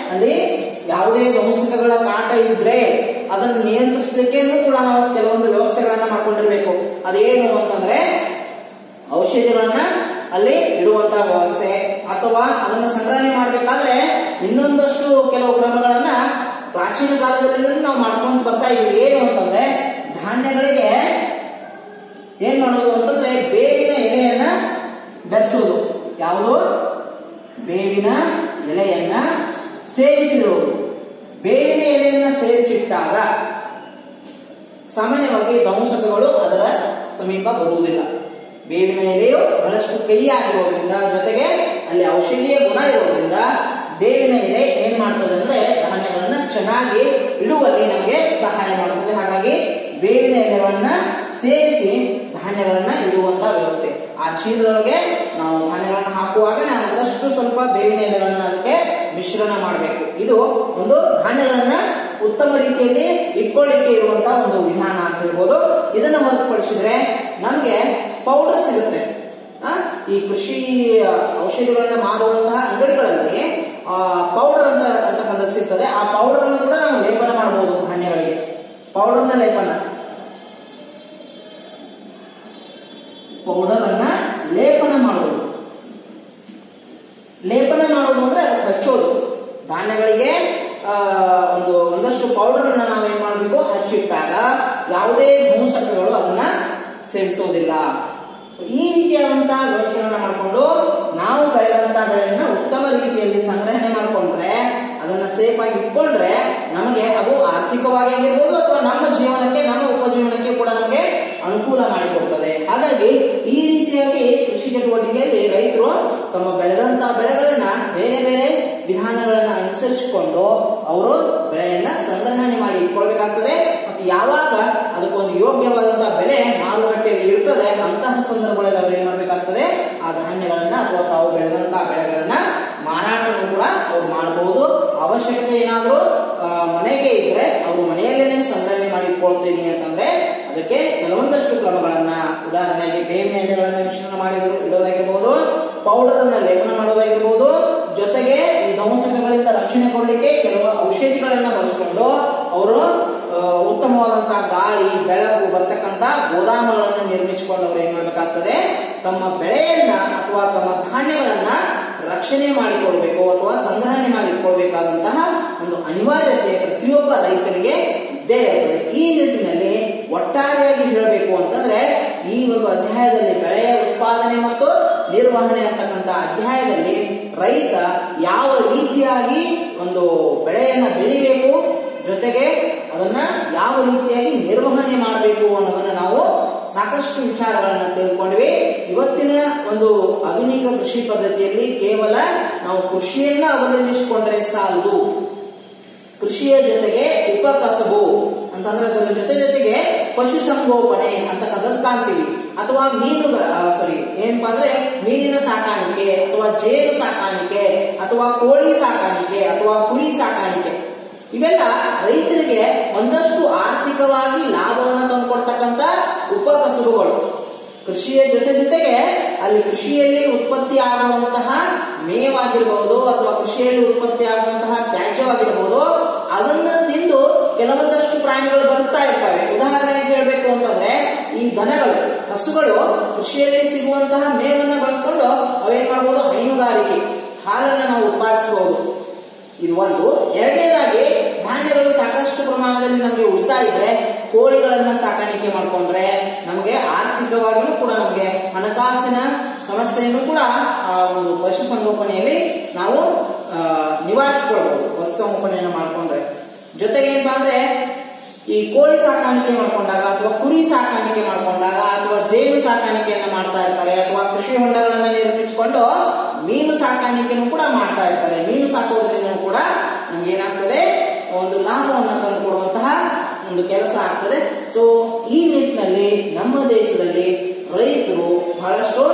ಅಲ್ಲಿ ಯಾವುದೇ ವಂಶಕಗಳ ಕಾಟ ಇದ್ರೆ ಅದನ್ನು ನಿಯಂತ್ರಿಸಲಿಕ್ಕೇನು ಕೂಡ ನಾವು ಕೆಲವೊಂದು ವ್ಯವಸ್ಥೆಗಳನ್ನ ಮಾಡ್ಕೊಂಡಿರ್ಬೇಕು ಅದೇನು ಅಂತಂದ್ರೆ ಔಷಧಿಗಳನ್ನ ಅಲ್ಲಿ ಇಡುವಂತಹ ವ್ಯವಸ್ಥೆ ಅಥವಾ ಅದನ್ನ ಸಂಗ್ರಹಣೆ ಮಾಡಬೇಕಾದ್ರೆ ಇನ್ನೊಂದಷ್ಟು ಕೆಲವು ಕ್ರಮಗಳನ್ನ ಪ್ರಾಚೀನ ಕಾಲದಲ್ಲಿ ನಾವು ಮಾಡ್ಕೊಂಡು ಬರ್ತಾ ಇದೀವಿ ಏನು ಅಂತಂದ್ರೆ ಧಾನ್ಯಗಳಿಗೆ ಏನ್ ಮಾಡೋದು ಅಂತಂದ್ರೆ ಬೇವಿನ ಎಲೆಯನ್ನ ಬೆರೆಸೋದು ಯಾವುದು ಬೇವಿನ ಎಲೆಯನ್ನ ಸೇರಿಸಿರುವುದು ಬೇವಿನ ಎಲೆಯನ್ನ ಸೇರಿಸಿಟ್ಟಾಗ ಸಾಮಾನ್ಯವಾಗಿ ದಂಶಕಗಳು ಅದರ ಸಮೀಪ ಬರುವುದಿಲ್ಲ ಬೇವಿನ ಎಲೆಯು ಬಹಳಷ್ಟು ಕೈಯಾಗಿರೋದ್ರಿಂದ ಜೊತೆಗೆ ಅಲ್ಲಿ ಔಷಧೀಯ ಗುಣ ಇರೋದ್ರಿಂದ ಬೇವಿನ ಎಲೆ ಏನ್ ಮಾಡ್ತದೆ ಅಂದ್ರೆ ಧಾನ್ಯಗಳನ್ನ ಚೆನ್ನಾಗಿ ಇಡುವಲ್ಲಿ ನಮಗೆ ಸಹಾಯ ಮಾಡುತ್ತದೆ ಹಾಗಾಗಿ ಬೇವಿನ ಎಲೆಗಳನ್ನ ಸೇರಿಸಿ ಧಾನ್ಯಗಳನ್ನ ಇಡುವಂತ ವ್ಯವಸ್ಥೆ ಆ ಚೀಲದೊಳಗೆ ನಾವು ಧಾನ್ಯಗಳನ್ನ ಹಾಕುವಾಗ ನಾವು ಒಂದಷ್ಟು ಸ್ವಲ್ಪ ಬೇವಿನ ಎಲೆಗಳನ್ನ ಅದಕ್ಕೆ ಮಿಶ್ರಣ ಮಾಡಬೇಕು ಇದು ಒಂದು ಧಾನ್ಯಗಳನ್ನ ಉತ್ತಮ ರೀತಿಯಲ್ಲಿ ಇಟ್ಕೊಳ್ಳಿಕ್ಕೆ ಇರುವಂತಹ ಒಂದು ವಿಧಾನ ಅಂತ ಹೇಳ್ಬೋದು ಇದನ್ನ ಹೊರತುಪಡಿಸಿದ್ರೆ ನಮ್ಗೆ ಪೌಡರ್ ಸಿಗುತ್ತೆ ಆ, ಈ ಕೃಷಿ ಔಷಧಿಗಳನ್ನ ಮಾರುವಂತಹ ಅಂಗಡಿಗಳಲ್ಲಿ ಪೌಡರ್ ಅಂತ ಅಂತಕ್ಕಂಥ ಸಿಗ್ತದೆ ಆ ಪೌಡರ್ ಅನ್ನು ಕೂಡ ನಾವು ಲೇಪನ ಮಾಡಬಹುದು ಧಾನ್ಯಗಳಿಗೆ ಪೌಡರ್ನ ಲೇಪನ ಪೌಡರ್ ಅನ್ನ ಲೇಪನ ಮಾಡುವುದು ಲೇಪನ ಮಾಡೋದು ಅಂದ್ರೆ ಅದಕ್ಕೆ ಹಚ್ಚೋದು ಧಾನ್ಯಗಳಿಗೆ ಆ, ಒಂದು ಒಂದಷ್ಟು ಪೌಡರ್ ಅನ್ನ ನಾವೇನ್ ಮಾಡಬೇಕು ಹಚ್ಚಿಟ್ಟಾಗ ಯಾವುದೇ ಧೂಸಕಗಳು ಅದನ್ನ ಸೇವಿಸೋದಿಲ್ಲ So, ಈ ರೀತಿಯಾದಂತಹ ವ್ಯವಸ್ಥೆಗಳನ್ನ ಮಾಡಿಕೊಂಡು ನಾವು ಬೆಳೆದಂತಹ ಬೆಳೆಯನ್ನ ಉತ್ತಮ ರೀತಿಯಲ್ಲಿ ಸಂಗ್ರಹಣೆ ಮಾಡಿಕೊಂಡ್ರೆ ಅದನ್ನ ಸೇಫ್ ಆಗಿ ಇಟ್ಕೊಂಡ್ರೆ ನಮಗೆ ಅದು ಆರ್ಥಿಕವಾಗಿ ಆಗಿರ್ಬೋದು ಅಥವಾ ನಮ್ಮ ಜೀವನಕ್ಕೆ ನಮ್ಮ ಉಪಜೀವನಕ್ಕೆ ಕೂಡ ನಮಗೆ ಅನುಕೂಲ ಮಾಡಿಕೊಡ್ತದೆ ಹಾಗಾಗಿ ಈ ರೀತಿಯಾಗಿ ಕೃಷಿ ಚಟುವಟಿಕೆಯಲ್ಲಿ ರೈತರು ತಮ್ಮ ಬೆಳೆದಂತಹ ಬೆಳೆಗಳನ್ನ ಬೇರೆ ಬೇರೆ ವಿಧಾನಗಳನ್ನ ಅನುಸರಿಸಿಕೊಂಡು ಅವರು ಬೆಳೆಯನ್ನ ಸಂಗ್ರಹಣೆ ಮಾಡಿ ಇಟ್ಕೊಳ್ಬೇಕಾಗ್ತದೆ ಮತ್ತು ಯಾವಾಗ ಅದಕ್ಕೊಂದು ಯೋಗ್ಯವಾದಂತಹ ಬೆಲೆ ಮಾರುಕಟ್ಟೆಯಲ್ಲಿ ಇರ್ತದೆ ಅಂತಹ ಸಂದರ್ಭಗಳಲ್ಲಿ ಅವ್ರು ಏನ್ ಮಾಡ್ಬೇಕಾಗ್ತದೆ ಆ ಧಾನ್ಯಗಳನ್ನ ಅಥವಾ ತಾವು ಬೆಳೆದಂತಹ ಬೆಳೆಗಳನ್ನ ಮಾರಾಟವನ್ನು ಕೂಡ ಅವ್ರು ಮಾಡಬಹುದು ಅವಶ್ಯಕತೆ ಏನಾದರೂ ಮನೆಗೆ ಇದ್ರೆ ಅವರು ಮನೆಯಲ್ಲೇನೆ ಸಂಗ್ರಹಣೆ ಮಾಡಿ ಇಟ್ಕೊಳ್ತೀನಿ ಅಂತಂದ್ರೆ ಅದಕ್ಕೆ ಕೆಲವೊಂದಷ್ಟು ಕ್ರಮಗಳನ್ನ ಉದಾಹರಣೆಗೆ ಬೇವಿನ ಎಲೆಗಳನ್ನ ಮಿಶ್ರಣ ಮಾಡಿ ಇಡೋದಾಗಿರ್ಬೋದು ಪೌಡರ್ ಅನ್ನ ಲೇಪನ ಮಾಡೋದಾಗಿರ್ಬೋದು ಜೊತೆಗೆ ಈ ದಂಶಕಗಳಿಂದ ರಕ್ಷಣೆ ಕೊಡಲಿಕ್ಕೆ ಕೆಲವು ಔಷಧಿಗಳನ್ನ ಬಳಸಿಕೊಂಡು ಅವರು ಆ, ಉತ್ತಮವಾದಂತಹ ಗಾಳಿ ಬೆಳಕು ಬರ್ತಕ್ಕಂತ ಗೋದಾಮುಗಳನ್ನ ನಿರ್ಮಿಸಿಕೊಂಡು ಅವರು ಏನ್ ಮಾಡ್ಬೇಕಾಗ್ತದೆ ತಮ್ಮ ಬೆಳೆಯನ್ನ ಅಥವಾ ತಮ್ಮ ಧಾನ್ಯಗಳನ್ನ ರಕ್ಷಣೆ ಮಾಡಿಕೊಳ್ಬೇಕು ಅಥವಾ ಸಂಗ್ರಹಣೆ ಮಾಡಿ ಇಟ್ಕೊಳ್ಬೇಕಾದಂತಹ ಒಂದು ಅನಿವಾರ್ಯತೆ ಪ್ರತಿಯೊಬ್ಬ ರೈತರಿಗೆ ಇದ್ದೇ ಇರ್ತದೆ ಈ ನಿಟ್ಟಿನಲ್ಲಿ ಒಟ್ಟಾರೆಯಾಗಿ ಹೇಳಬೇಕು ಅಂತಂದ್ರೆ ಈ ಒಂದು ಅಧ್ಯಾಯದಲ್ಲಿ ಬೆಳೆಯ ಉತ್ಪಾದನೆ ಮತ್ತು ನಿರ್ವಹಣೆ ಅಂತಕ್ಕಂಥ ಅಧ್ಯಾಯದಲ್ಲಿ ರೈತ ಯಾವ ರೀತಿಯಾಗಿ ಒಂದು ಬೆಳೆಯನ್ನ ಬೆಳಿಬೇಕು ಜೊತೆಗೆ ಅದನ್ನ ಯಾವ ರೀತಿಯಾಗಿ ನಿರ್ವಹಣೆ ಮಾಡಬೇಕು ಅನ್ನೋದನ್ನ ನಾವು ಸಾಕಷ್ಟು ವಿಚಾರಗಳನ್ನ ತೆಗೆದುಕೊಂಡ್ವಿ ಇವತ್ತಿನ ಒಂದು ಆಧುನಿಕ ಕೃಷಿ ಪದ್ಧತಿಯಲ್ಲಿ ಕೇವಲ ನಾವು ಕೃಷಿಯನ್ನ ಅವಲಂಬಿಸಿಕೊಂಡ್ರೆ ಸಾಲದು ಕೃಷಿಯ ಜೊತೆಗೆ ಉಪಕಸಬು ಅಂತಂದ್ರೆ ಅದರ ಜೊತೆ ಜೊತೆಗೆ ಪಶು ಸಂಗೋಪನೆ ಅಂತಕ್ಕಂಥದ್ದು ಕಾಣ್ತೀವಿ ಅಥವಾ ಮೀನು ಸಾರಿ ಏನಪ್ಪಾ ಅಂದ್ರೆ ಮೀನಿನ ಸಾಕಾಣಿಕೆ ಅಥವಾ ಜೇನು ಸಾಕಾಣಿಕೆ ಅಥವಾ ಕೋಳಿ ಸಾಕಾಣಿಕೆ ಅಥವಾ ಕುರಿ ಸಾಕಾಣಿಕೆ ಇವೆಲ್ಲ ರೈತರಿಗೆ ಒಂದಷ್ಟು ಆರ್ಥಿಕವಾಗಿ ಲಾಭವನ್ನು ತಂದುಕೊಡ್ತಕ್ಕಂಥ ಉಪಕಸಬುಗಳು ಕೃಷಿಯ ಜೊತೆ ಜೊತೆಗೆ ಅಲ್ಲಿ ಕೃಷಿಯಲ್ಲಿ ಉತ್ಪತ್ತಿ ಆಗುವಂತಹ ಮೇವಾಗಿರಬಹುದು ಅಥವಾ ಕೃಷಿಯಲ್ಲಿ ಉತ್ಪತ್ತಿ ಆಗುವಂತಹ ತ್ಯಾಜ್ಯವಾಗಿರಬಹುದು ಅದನ್ನ ತಿಂದು ಕೆಲವೊಂದಷ್ಟು ಪ್ರಾಣಿಗಳು ಬದುಕ್ತಾ ಇರ್ತವೆ ಉದಾಹರಣೆಗೆ ಹೇಳಬೇಕು ಅಂತಂದ್ರೆ ಈ ದನಗಳು ಹಸುಗಳು ಕೃಷಿಯಲ್ಲಿ ಸಿಗುವಂತಹ ಮೇವನ್ನ ಬಳಸ್ಕೊಂಡು ಅವೇನ್ ಮಾಡ್ಬೋದು ಹೈನುಗಾರಿಕೆ ಹಾಲನ್ನ ನಾವು ಉತ್ಪಾದಿಸಬಹುದು ಇದು ಒಂದು ಎರಡನೇದಾಗಿ ಧಾನ್ಯಗಳು ಸಾಕಷ್ಟು ಪ್ರಮಾಣದಲ್ಲಿ ನಮಗೆ ಉಳಿತಾ ಇದ್ರೆ ಕೋಳಿಗಳನ್ನ ಸಾಕಾಣಿಕೆ ಮಾಡ್ಕೊಂಡ್ರೆ ನಮಗೆ ಆರ್ಥಿಕವಾಗಿಯೂ ಕೂಡ ನಮಗೆ ಹಣಕಾಸಿನ ಸಮಸ್ಯೆಯನ್ನು ಕೂಡ ಆ ಒಂದು ಪಶು ಸಂಗೋಪನೆಯಲ್ಲಿ ನಾವು ಆ, ನಿವಾರಿಸಿಕೊಳ್ಬಹುದು ಪಶು ಸಂಗೋಪನೆಯನ್ನು ಮಾಡ್ಕೊಂಡ್ರೆ ಜೊತೆಗೆ ಏನಪ್ಪಾ ಅಂದ್ರೆ ಈ ಕೋಳಿ ಸಾಕಾಣಿಕೆ ಮಾಡ್ಕೊಂಡಾಗ ಅಥವಾ ಕುರಿ ಸಾಕಾಣಿಕೆ ಮಾಡ್ಕೊಂಡಾಗ ಅಥವಾ ಜೇನು ಸಾಕಾಣಿಕೆಯನ್ನ ಮಾಡ್ತಾ ಇರ್ತಾರೆ ಅಥವಾ ಕೃಷಿ ಹೊಂಡಗಳನ್ನ ನಿರ್ಮಿಸಿಕೊಂಡು ಮೀನು ಸಾಕಾಣಿಕೆನೂ ಕೂಡ ಮಾಡ್ತಾ ಇರ್ತಾರೆ ಮೀನು ಸಾಕೋದ್ರಿಂದ ಕೂಡ ನಮ್ಗೆ ಏನಾಗ್ತದೆ ಒಂದು ಲಾಭವನ್ನ ತಂದು ಕೊಡುವಂತಹ ಒಂದು ಕೆಲಸ ಆಗ್ತದೆ ಸೊ ಈ ನಿಟ್ಟಿನಲ್ಲಿ ನಮ್ಮ ದೇಶದಲ್ಲಿ ರೈತರು ಬಹಳಷ್ಟು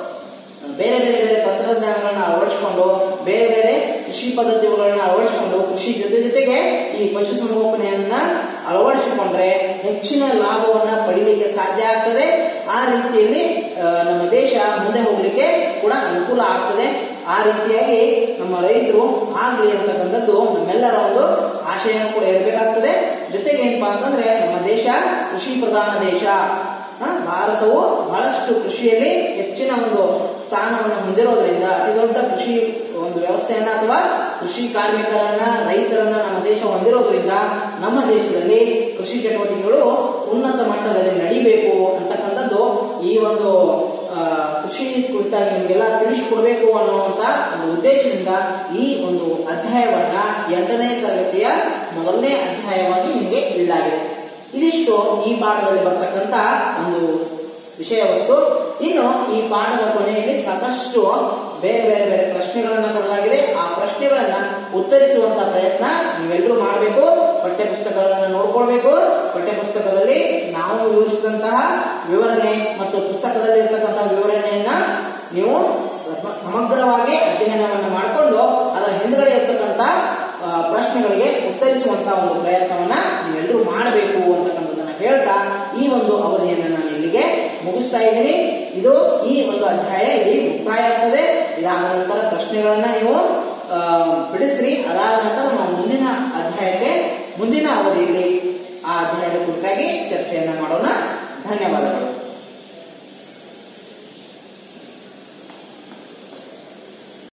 ಬೇರೆ ಬೇರೆ ಬೇರೆ ತಂತ್ರಜ್ಞಾನಗಳನ್ನ ಅಳವಡಿಸಿಕೊಂಡು ಬೇರೆ ಬೇರೆ ಕೃಷಿ ಪದ್ಧತಿಗಳನ್ನ ಅಳವಡಿಸಿಕೊಂಡು ಕೃಷಿ ಜೊತೆ ಜೊತೆಗೆ ಈ ಪಶು ಸಂಗೋಪನೆಯನ್ನ ಅಳವಡಿಸಿಕೊಂಡ್ರೆ ಹೆಚ್ಚಿನ ಲಾಭವನ್ನ ಪಡಿಲಿಕ್ಕೆ ಸಾಧ್ಯ ಆಗ್ತದೆ ಆ ರೀತಿಯಲ್ಲಿ ಆ, ನಮ್ಮ ದೇಶ ಮುಂದೆ ಹೋಗ್ಲಿಕ್ಕೆ ಕೂಡ ಅನುಕೂಲ ಆಗ್ತದೆ ಆ ರೀತಿಯಾಗಿ ನಮ್ಮ ರೈತರು ಆ ಆಗ್ಲಿ ಅಂತಕ್ಕಂಥದ್ದು ನಮ್ಮೆಲ್ಲರ ಒಂದು ಆಶಯ ಕೂಡ ಇರಬೇಕಾಗ್ತದೆ ಜೊತೆಗೆ ಏನಪ್ಪಾ ಅಂತಂದ್ರೆ ನಮ್ಮ ದೇಶ ಕೃಷಿ ಪ್ರಧಾನ ದೇಶ ಆ, ಭಾರತವು ಬಹಳಷ್ಟು ಕೃಷಿಯಲ್ಲಿ ಹೆಚ್ಚಿನ ಒಂದು ಸ್ಥಾನವನ್ನು ಹೊಂದಿರೋದ್ರಿಂದ ಅತಿ ದೊಡ್ಡ ಕೃಷಿ ಒಂದು ವ್ಯವಸ್ಥೆಯನ್ನ ಅಥವಾ ಕೃಷಿ ಕಾರ್ಮಿಕರನ್ನ ರೈತರನ್ನ ನಮ್ಮ ದೇಶ ಹೊಂದಿರೋದ್ರಿಂದ ನಮ್ಮ ದೇಶದಲ್ಲಿ ಕೃಷಿ ಚಟುವಟಿಕೆಗಳು ಉನ್ನತ ಮಟ್ಟದಲ್ಲಿ ನಡಿಬೇಕು ಅಂತಕ್ಕಂಥದ್ದು ಈ ಒಂದು ಆ, ಕೃಷಿ ಕುರಿತಾಗಿ ನಿಮಗೆಲ್ಲ ತಿಳಿಸಿಕೊಡ್ಬೇಕು ಅನ್ನುವಂತ ಒಂದು ಉದ್ದೇಶದಿಂದ ಈ ಒಂದು ಅಧ್ಯಾಯವನ್ನ ಎಂಟನೇ ತರಗತಿಯ ಮೊದಲನೇ ಅಧ್ಯಾಯವಾಗಿ ನಿಮಗೆ ಇಡಲಾಗಿದೆ ಇದಿಷ್ಟು ಈ ಪಾಠದಲ್ಲಿ ಬರ್ತಕ್ಕಂತ ಒಂದು ವಿಷಯ ವಸ್ತು ಇನ್ನು ಈ ಪಾಠದ ಕೊನೆಯಲ್ಲಿ ಸಾಕಷ್ಟು ಬೇರೆ ಬೇರೆ ಬೇರೆ ಪ್ರಶ್ನೆಗಳನ್ನ ಕೊಡಲಾಗಿದೆ ಆ ಪ್ರಶ್ನೆಗಳನ್ನ ಉತ್ತರಿಸುವಂತ ಪ್ರಯತ್ನ ನೀವೆಲ್ಲರೂ ಮಾಡಬೇಕು ಪಠ್ಯ ಪುಸ್ತಕಗಳನ್ನ ನೋಡ್ಕೊಳ್ಬೇಕು ಪಠ್ಯ ಪುಸ್ತಕದಲ್ಲಿ ನಾವು ವಿವರಿಸಿದಂತಹ ವಿವರಣೆ ಮತ್ತು ಪುಸ್ತಕದಲ್ಲಿ ಇರ್ತಕ್ಕಂತಹ ವಿವರಣೆಯನ್ನ ನೀವು ಸಮ- ಸಮಗ್ರವಾಗಿ ಅಧ್ಯಯನವನ್ನು ಮಾಡಿಕೊಂಡು ಅದರ ಹಿಂದ್ಗಡೆ ಇರ್ತಕ್ಕಂಥ ಆ, ಪ್ರಶ್ನೆಗಳಿಗೆ ಉತ್ತರಿಸುವಂತ ಒಂದು ಪ್ರಯತ್ನವನ್ನ ನೀವೆಲ್ಲರೂ ಮಾಡಬೇಕು ಅಂತಕ್ಕಂಥದ್ದನ್ನ ಹೇಳ್ತಾ ಈ ಒಂದು ಅವಧಿಯನ್ನು ನಾನು ಇಲ್ಲಿಗೆ ಮುಗಿಸ್ತಾ ಇದ್ದೀನಿ ಇದು ಈ ಒಂದು ಅಧ್ಯಾಯ ಇಲ್ಲಿ ಮುಕ್ತಾಯ ಆಗ್ತದೆ ಇದಾದ ನಂತರ ಪ್ರಶ್ನೆಗಳನ್ನ ನೀವು ಆ, ಬಿಡಿಸ್ರಿ ಅದಾದ ನಂತರ ನಾವು ಮುಂದಿನ ಅಧ್ಯಾಯಕ್ಕೆ ಮುಂದಿನ ಅವಧಿಯಲ್ಲಿ ಆ ಅಧ್ಯಾಯದ ಕುರಿತಾಗಿ ಚರ್ಚೆಯನ್ನ ಮಾಡೋಣ ಧನ್ಯವಾದಗಳು